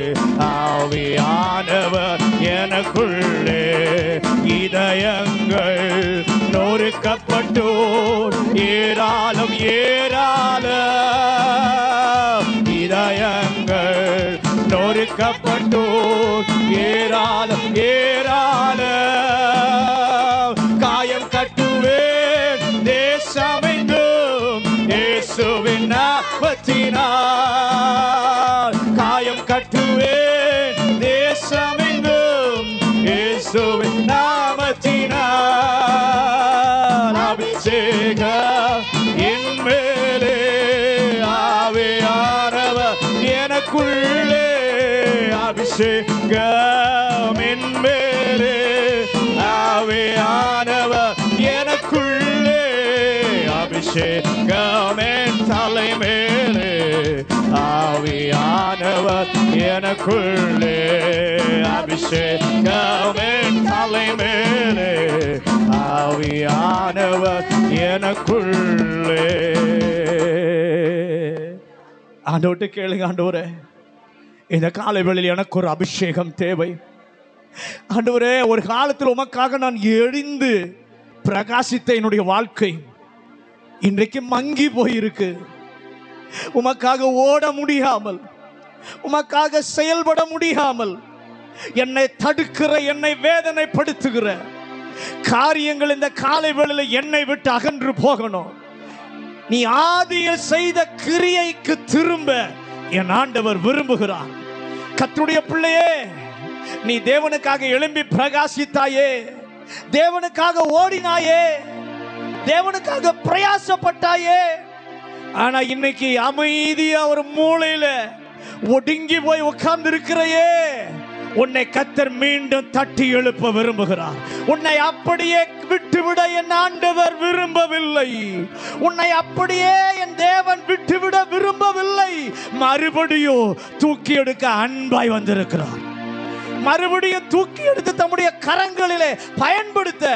ஆவியானவர் எனக்குள்ளே இதயங்கள் நொறுக்கப்பட்டோர் ஏராளம் ஏராளம் இதயங்கள் நொறுக்கப்பட்டோர் ஏராளம் ஏராளம் இயேசுவின் நாமத்தினால் காயம் கட்டுவேன் தேசமெங்கும் இயேசுவின் நாமத்தினால் அபிஷேகம் என் மேலே ஆவியானவர் எனக்குள்ளே அபிஷேகம் என் மேலே ஆவியானவர் எனக்குள்ளே அபிஷேகம் என் தலை மேலே ஆவியானவர் எனக்குள்ளே அபிஷேகம் என் தலை மேலே ஆவியானவர் எனக்குள்ளே ஆண்டோட்டு கேளுங்க ஆண்டவரே இந்த காலை வேளையில் எனக்கு ஒரு அபிஷேகம் தேவை ஆண்டவரே ஒரு காலத்தில் உமக்காக நான் எழிந்து பிரகாசித்த என்னுடைய வாழ்க்கை இன்றைக்கு மங்கி போயிருக்கு உமக்காக ஓட முடியாமல் உமக்காக செயல்பட முடியாமல் என்னை தடுக்கிற என்னை வேதனைப்படுத்துகிற காரியங்கள் இந்த காலை வேளையில் என்னை விட்டு அகன்று போகணும் நீ ஆதியில் செய்த கிரியைக்கு திரும்ப என் ஆண்டவர் விரும்புகிறார் கர்த்தருடைய பிள்ளையே நீ தேவனுக்காக எழும்பி பிரகாசித்தாயே தேவனுக்காக ஓடினாயே தேவனுக்காக பிரயாசப்பட்டாயே ஆனா இன்னைக்கு அமைதியா ஒரு மூலையில ஒடுங்கி போய் உட்கார்ந்து இருக்கிறையே உன்னை கத்தர் மீண்டும் தட்டி எழுப்ப விரும்புகிறார் உன்னை அப்படியே விட்டுவிட என் ஆண்டவர் விரும்பவில்லை உன்னை அப்படியே என் தேவன் விட்டுவிட விரும்பவில்லை மறுபடியும் தூக்கி எடுக்க அன்பாய் வந்திருக்கிறார் மறுபடியும் தூக்கி எடுத்து தம்முடைய கரங்களிலே பயன்படுத்த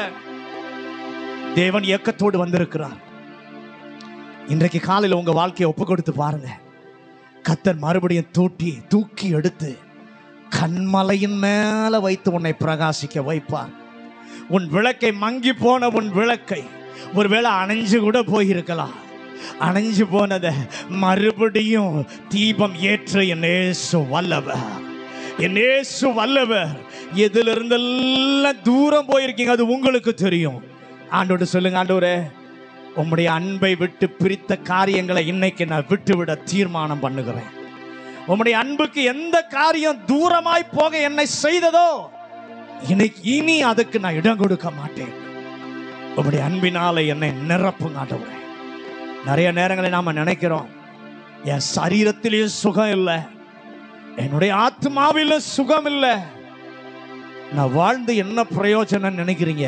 தேவன் இயக்கத்தோடு வந்திருக்கிறார் இன்றைக்கு காலையில் உங்க வாழ்க்கையை ஒப்பு கொடுத்து பாருங்க கத்தர் மறுபடியும் தூட்டி தூக்கி எடுத்து கண்மலையின் மேல வைத்து உன்னை பிரகாசிக்க வைப்பார் உன் விளக்கை மங்கி போன உன் விளக்கை ஒருவேளை அணைஞ்சு கூட போயிருக்கலாம் அணைஞ்சு போனதை மறுபடியும் தீபம் ஏற்ற என் இயேசு வல்லவர் என் இயேசு வல்லவர் எதுல இருந்தெல்லாம் தூரம் போயிருக்கீங்க அது உங்களுக்கு தெரியும் ஆண்டோடு சொல்லுங்க ஆண்டவரே உம்முடைய அன்பை விட்டு பிரித்த காரியங்களை இன்னைக்கு நான் விட்டு விட தீர்மானம் பண்ணுகிறேன் உம்முடைய அன்புக்கு எந்த காரியம் தூரமாய் போக என்னை செய்ததோ இன்னைக்கு இனி அதுக்கு நான் இடம் கொடுக்க மாட்டேன் உம்முடைய அன்பினால என்னை நிரப்புங்க ஆண்டவரே நிறைய நேரங்களில் நாம நினைக்கிறோம் என் சரீரத்திலேயும் சுகம் இல்லை என்னுடைய ஆத்மாவிலும் சுகம் இல்லை நான் வாழ்ந்து என்ன பிரயோஜனம் நினைக்கிறீங்க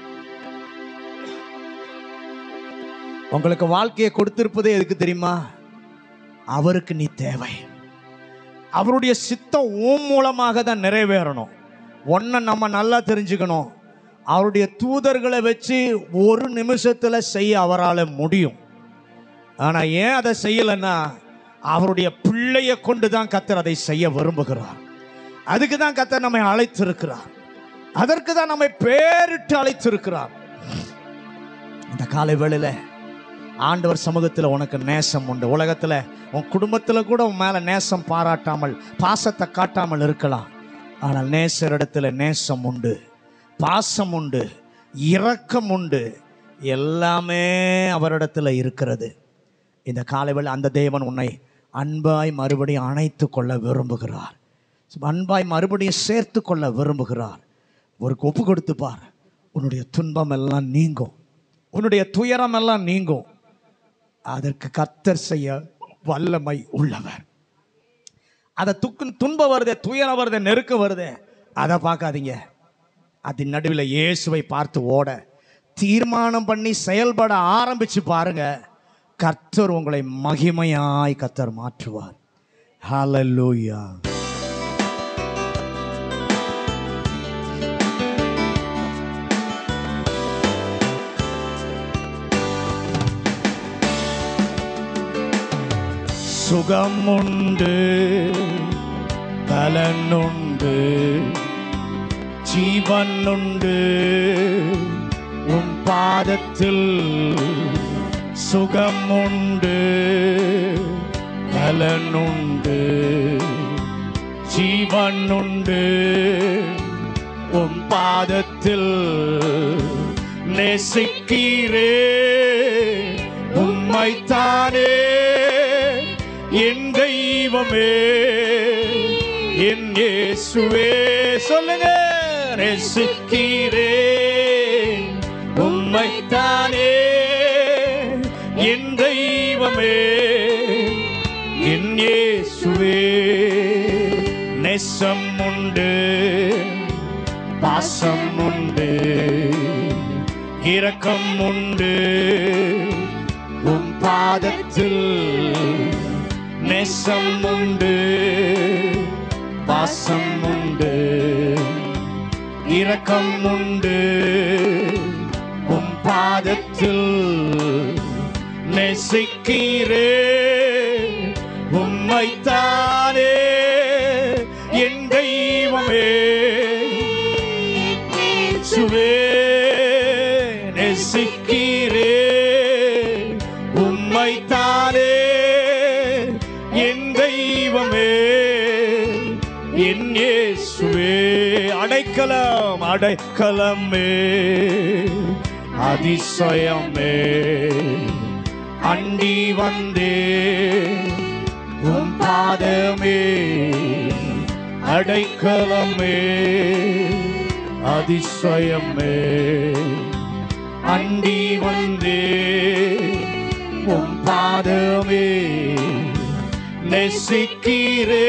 உங்களுக்கு வாழ்க்கையை கொடுத்திருப்பதே எதுக்கு தெரியுமா அவருக்கு நீ தேவை அவருடைய சித்தம் உன் மூலமாக தான் நிறைவேறணும் ஒன்றை நம்ம நல்லா தெரிஞ்சுக்கணும் அவருடைய தூதர்களை வச்சு ஒரு நிமிஷத்தில் செய்ய அவரால் முடியும் ஆனால் ஏன் அதை செய்யலைன்னா அவருடைய பிள்ளையை கொண்டு தான் கத்தர் அதை செய்ய விரும்புகிறார் அதுக்கு தான் கத்தர் நம்மை அழைத்திருக்கிறார் அதற்கு தான் நம்மை பேரிட்டு அழைத்திருக்கிறார் இந்த காலை வேளையில ஆண்டவர் சமூகத்தில் உனக்கு நேசம் உண்டு உலகத்தில் உன் குடும்பத்தில் கூட உன் மேலே நேசம் பாராட்டாமல் பாசத்தை காட்டாமல் இருக்கலாம் ஆனால் நேசரிடத்துல நேசம் உண்டு பாசம் உண்டு இரக்கம் உண்டு எல்லாமே அவரிடத்துல இருக்கிறது இந்த காலை வேளை அந்த தேவன் உன்னை அன்பாய் மறுபடியும் அணைத்து கொள்ள விரும்புகிறார் அன்பாய் மறுபடியும் சேர்த்து கொள்ள விரும்புகிறார் ஒரு ஒப்பு கொடுத்து பார் உன்னுடைய துன்பம் எல்லாம் நீங்கும் உன்னுடைய துயரம் எல்லாம் நீங்கும் அதற்கு கத்தர் செய்ய வல்லமை உள்ளவர் அதை துக்கு துன்பம் வருதே துயரம் வருதே நெருக்கம் வருதே அதை பார்க்காதீங்க அதன் நடுவில் இயேசுவை பார்த்து ஓட தீர்மானம் பண்ணி செயல்பட ஆரம்பிச்சு பாருங்க கர்த்தர் உங்களை மகிமையாய் கர்த்தர் மாற்றுவார் ஹalleluya சுகமுண்டு பலனுண்டு ஜீவனுண்டு உன் பாதத்தில் சுகமுண்டு பலனுண்டு ஜீவனுண்டு உன் பாதத்தில் நேசிக்கிறே உம்மைத்தானே என் தெய்வமே என் இயேசுவே சொல்லுங்க நேசிக்கிறேன் உம்மைத்தானே என் தெய்வமே என் இயேசுவே நெசம் உண்டு பாசம் உண்டு இரக்கம் உண்டு உம் பாதத்தில் நெசம் உண்டு பாசம் உண்டு இரக்கம் உண்டு உம் பாதத்தில் நெசிக்கிறே உம்மைத்தானே என் தெய்வமே சுவே நெசிக்கிறே உம்மைத்தானே என் தெய்வமே என் இயேசுவே அடைக்கலம் அடைக்கலமே அதிசயமே அண்டி வந்தே உம் பாதமே அடைக்கலமே அதிசயமே அண்டி வந்தே உம் பாதமே நெசிக்கிறே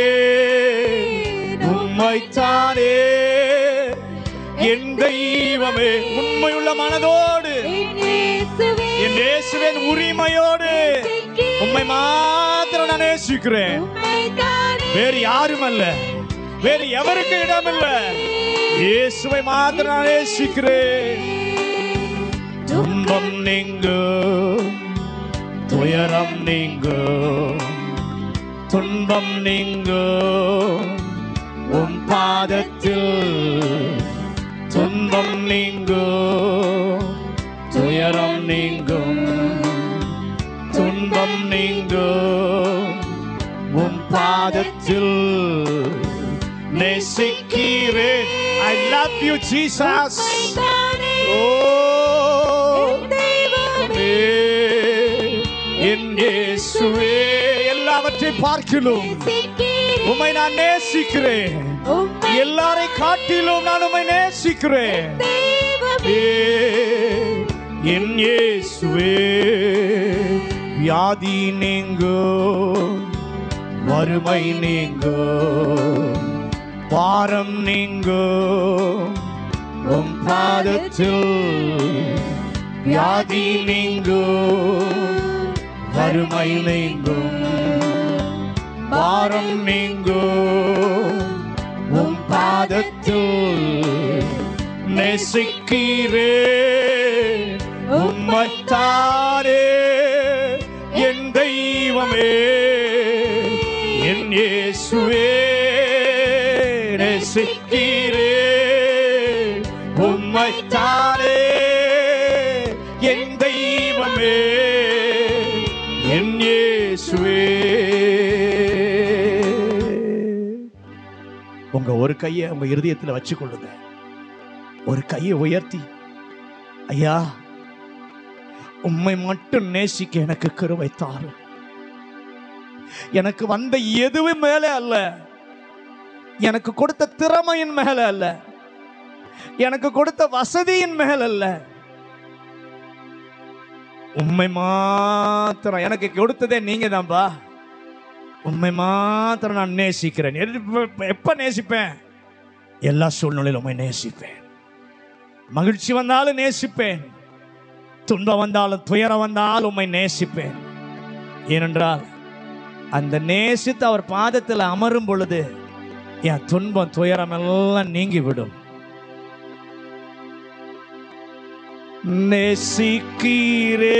உம்மைத்தானே என் தெய்வமே உண்மையுள்ள மனதோடு என் இயேசுவின் உரிமையோடு உம்மை மாத்திரம் நான் நேசிக்கிறேன் வேறு யாரும் அல்ல வேறு எவருக்கு இடம் இல்ல இயேசுவை மாத்திரம் நான் நேசிக்கிறேன் துன்பம் நீங்கும் துயரம் நீங்கும் துன்பம் நீங்கும் உம் பாதத்தில் துன்பம் நீங்கும் துயரம் நீங்கும் துன்பம் நீங்கும் உம் பாதத்தில் நேசிக்கிறேன் ஐ லவ் யூ ஜீசஸ் ஓ என் இயேசுவே எல்லாவற்றையும் பார்க்கிலும் உம்மை நான் நேசிக்கிறேன் எல்லாரை காட்டிலும் நான் உம்மை நேசிக்கிறேன் ஏ, என் இயேசுவே வியாதி நீங்கோ வறுமை நீங்கோ பாரம் நீங்கோ உம் பாதத்தில் வியாதி நீங்கோ வறுமை நீங்கும் பாரம் நீங்கோ உம் பாதத்தில் நேசிக்கிறே உம்மைத்தானே என் தெய்வமே என் இயேசுவே நேசிக்கிறே உம்மைத்தானே என் தெய்வமே என் இயேசுவே உங்க ஒரு கையை உங்க இருதயத்துல வச்சு கொள்ளுங்க ஒரு கையை உயர்த்தி ஐயா உம்மை மட்டும் நேசிக்க எனக்கு கருவை தாரு எனக்கு வந்த எதுவும் மேலே அல்ல எனக்கு கொடுத்த திறமையின் மேல அல்ல எனக்கு கொடுத்த வசதியின் மேல அல்ல உண்மை மாத்திரம் எனக்கு கொடுத்ததே நீங்க தான்பா உண்மை மாத்திரம் நான் நேசிக்கிறேன் எப்ப- எப்ப நேசிப்பேன் எல்லா சூழ்நிலையிலும் உண்மை நேசிப்பேன் மகிழ்ச்சி வந்தாலும் நேசிப்பேன் துன்பம் வந்தாலும் துயரம் வந்தாலும் உண்மை நேசிப்பேன் ஏனென்றால் அந்த நேசித்து அவர் பாதத்தில் அமரும் பொழுது என் துன்பம் துயரம் எல்லாம் நீங்கிவிடும் நேசிக்கிறே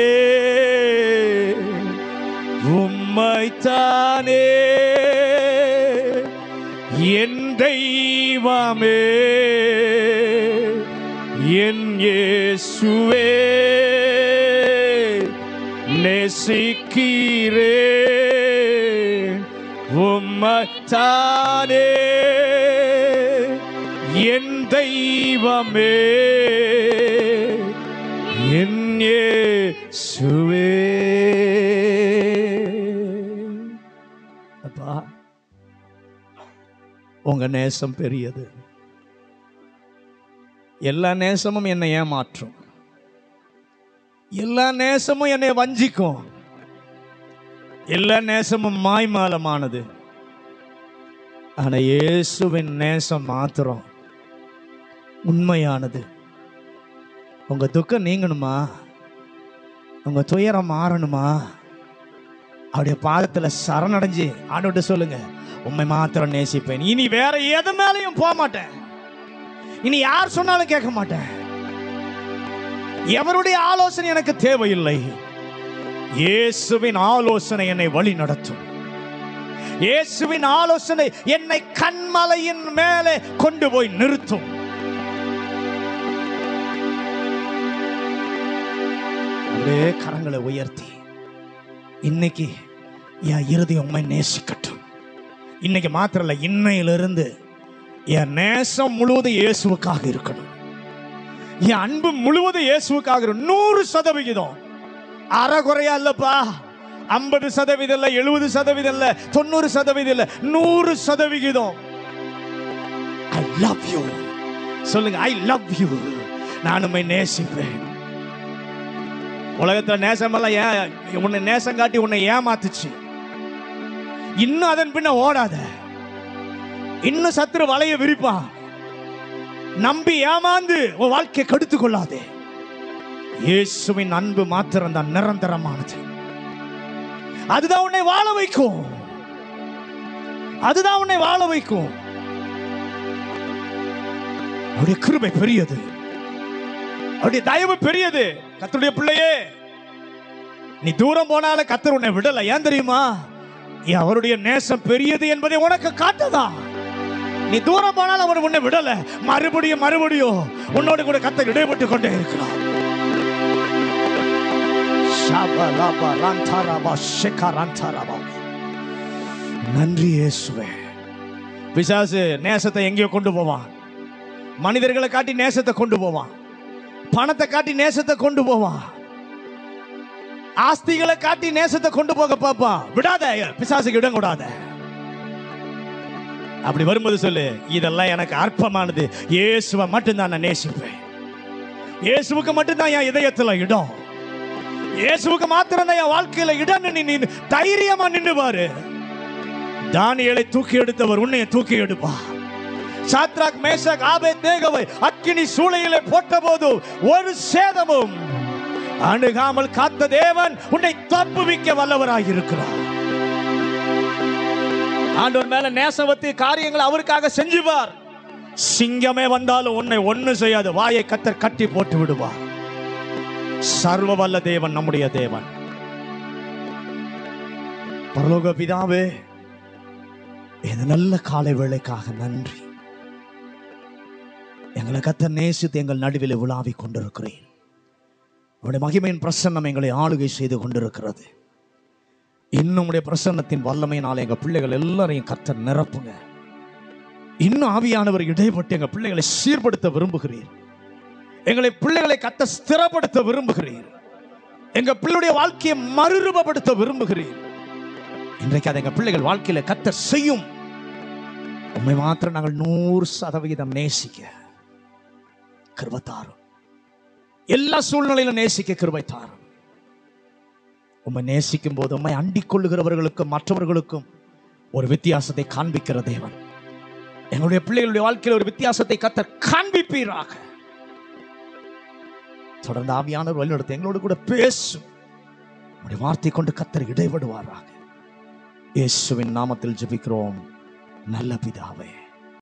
உம்மைத்தானே என் தெய்வமே என் இயேசுவே நேசிக்கிறே உம்மைத்தானே என் தெய்வமே என் இயேசுவே உங்க நேசம் பெரியது எல்லா நேசமும் என்னை ஏமாற்றும் எல்லா நேசமும் என்னை வஞ்சிக்கும் எல்லா நேசமும் மாய்மாலமானது ஆனா இயேசுவின் நேசம் மாத்திரம் உண்மையானது உங்க துக்கம் நீங்கணுமா உங்க துயரம் மாறணுமா அவருடைய பாதத்துல சரணடைஞ்சு ஆண்டோட்ட சொல்லுங்க உண்மை மாத்திரம் நேசிப்பேன் இனி வேற எது மேலையும் போக மாட்டேன் இனி யார் சொன்னாலும் கேட்க மாட்டேன் எவருடைய ஆலோசனை எனக்கு தேவையில்லை இயேசுவின் ஆலோசனை என்னை வழி நடத்தும் இயேசுவின் ஆலோசனை என்னை கண்மலையின் மேலே கொண்டு போய் நிறுத்தும் அப்படியே கரங்களை உயர்த்தி இன்னைக்கு என் இருதயம் உண்மை நேசிக்கட்டும் இன்னைக்கு மாத்திரம் இல்ல இன்னையிலிருந்து என் நேசம் முழுவதும் இயேசுவுக்காக இருக்கணும் என் அன்பு முழுவதும் இயேசுவுக்காக இருக்கணும். நூறு சதவிகிதம் அறகுறையா இல்லப்பா ஐம்பது சதவீதம் இல்ல எழுபது சதவீதம் இல்ல தொண்ணூறு சதவீதம் இல்ல நூறு சதவிகிதம் ஐ லவ் யூ சொல்லுங்க ஐ லவ் யூ நான் உண்மை நேசிப்பேன் உலகத்துல நேசமெல்லாம் ஏன் உன்னை நேசம் காட்டி உன்னை ஏமாத்துச்சு இன்னும் அதன் பின்ன ஓடாத இன்னும் சத்துரு வலைய விரிப்பான் நம்பி ஏமாந்து உன் வாழ்க்கையை கெடுத்து கொள்ளாதே இயேசுவின் அன்பு மாத்திரம் தான் நிரந்தரமானது அதுதான் உன்னை வாழ வைக்கும் அதுதான் உன்னை வாழ வைக்கும் அவருடைய கிருபை பெரியது அவருடைய தயவு பெரியது கத்தருடைய பிள்ளையே நீ தூரம் போனால கத்தர் உன்னை விடல ஏன் தெரியுமா ஏன் அவருடைய நேசம் பெரியது என்பதை உனக்கு காட்டுதா நீ தூரம் போனாலும் அவர் உன்னை விடல மறுபடியும் மறுபடியும் உன்னோடு கூட கத்தர் இடைப்பட்டு கொண்டே இருக்கிறார் ஷபலப ரந்தரப ஷிகரந்தரப. நன்றி இயேசுவே பிசாசு நேசத்தை எங்கேயோ கொண்டு போவான் மனிதர்களை காட்டி நேசத்தை கொண்டு போவான் பணத்தை காட்டி நேசத்தை கொண்டு போவான் ஆஸ்திகளை காட்டி நேசத்தை கொண்டு போக பார்ப்பான் விடாத பிசாசுக்கு இடம் கூடாத அப்படி வரும்போது சொல்லு இதெல்லாம் எனக்கு அற்பமானது இயேசுவை மட்டும்தான் நான் நேசிப்பேன் இயேசுவுக்கு மட்டும்தான் என் இதயத்துல இடம் இயேசுவுக்கு மாத்திரம் தான் என் வாழ்க்கையில இடம் நீ நீ தைரியமா நின்று பாரு தானியலை தூக்கி எடுத்தவர் உன்னைய தூக்கி எடுப்பா சாத்ராக் மேஷாக் ஆபேத் நேகவை அக்கினி சூளையிலே போட்டபோது ஒரு சேதமும் அணுகாமல் காத்த தேவன் உன்னை தப்புவிக்க வல்லவராக இருக்கிறார் ஆண்டவர் மேல நேசவத்தி காரியங்களை அவருக்காக செஞ்சுவார் சிங்கமே வந்தாலும் உன்னை ஒண்ணு செய்யாது வாயை கத்தர் கட்டி போட்டு விடுவார் சர்வ வல்ல தேவன் நம்முடைய தேவன் பரலோக பிதாவே இந்த நல்ல காலை வேளைக்காக நன்றி எங்களை கத்த நேசித்து எங்கள் நடுவில் உலாவிக் கொண்டிருக்கிறேன் உடைய மகிமையின் பிரசன்னம் எங்களை ஆளுகை செய்து கொண்டிருக்கிறது இன்னும் உடைய பிரசன்னத்தின் வல்லமையினால் எங்க பிள்ளைகள் எல்லாரையும் கத்த நிரப்புங்க இன்னும் ஆவியானவர் இடைப்பட்டு எங்க பிள்ளைகளை சீர்படுத்த விரும்புகிறீர் எங்களை பிள்ளைகளை கத்த ஸ்திரப்படுத்த விரும்புகிறீர் எங்க பிள்ளையுடைய வாழ்க்கையை மறுரூபப்படுத்த விரும்புகிறீர் இன்றைக்கு அதை எங்க பிள்ளைகள் வாழ்க்கையில கத்த செய்யும் உண்மை மாத்திரம் நாங்கள் நூறு சதவிகிதம் நேசிக்க கிருபை தாரும் எல்லா சூழ்நிலையிலும் நேசிக்க கிருபை தாரும் உண்மை நேசிக்கும் போது உண்மை அண்டிக் கொள்ளுகிறவர்களுக்கும் மற்றவர்களுக்கும் ஒரு வித்தியாசத்தை காண்பிக்கிற தேவன் எங்களுடைய பிள்ளைகளுடைய வாழ்க்கையில் ஒரு வித்தியாசத்தை கத்தர் காண்பிப்பீராக தொடர்ந்து ஆவியானவர் வழிநடத்த எங்களோடு கூட பேசும் உடைய வார்த்தை கொண்டு கத்தர் இடைபடுவாராக இயேசுவின் நாமத்தில் ஜெபிக்கிறோம் நல்ல பிதாவே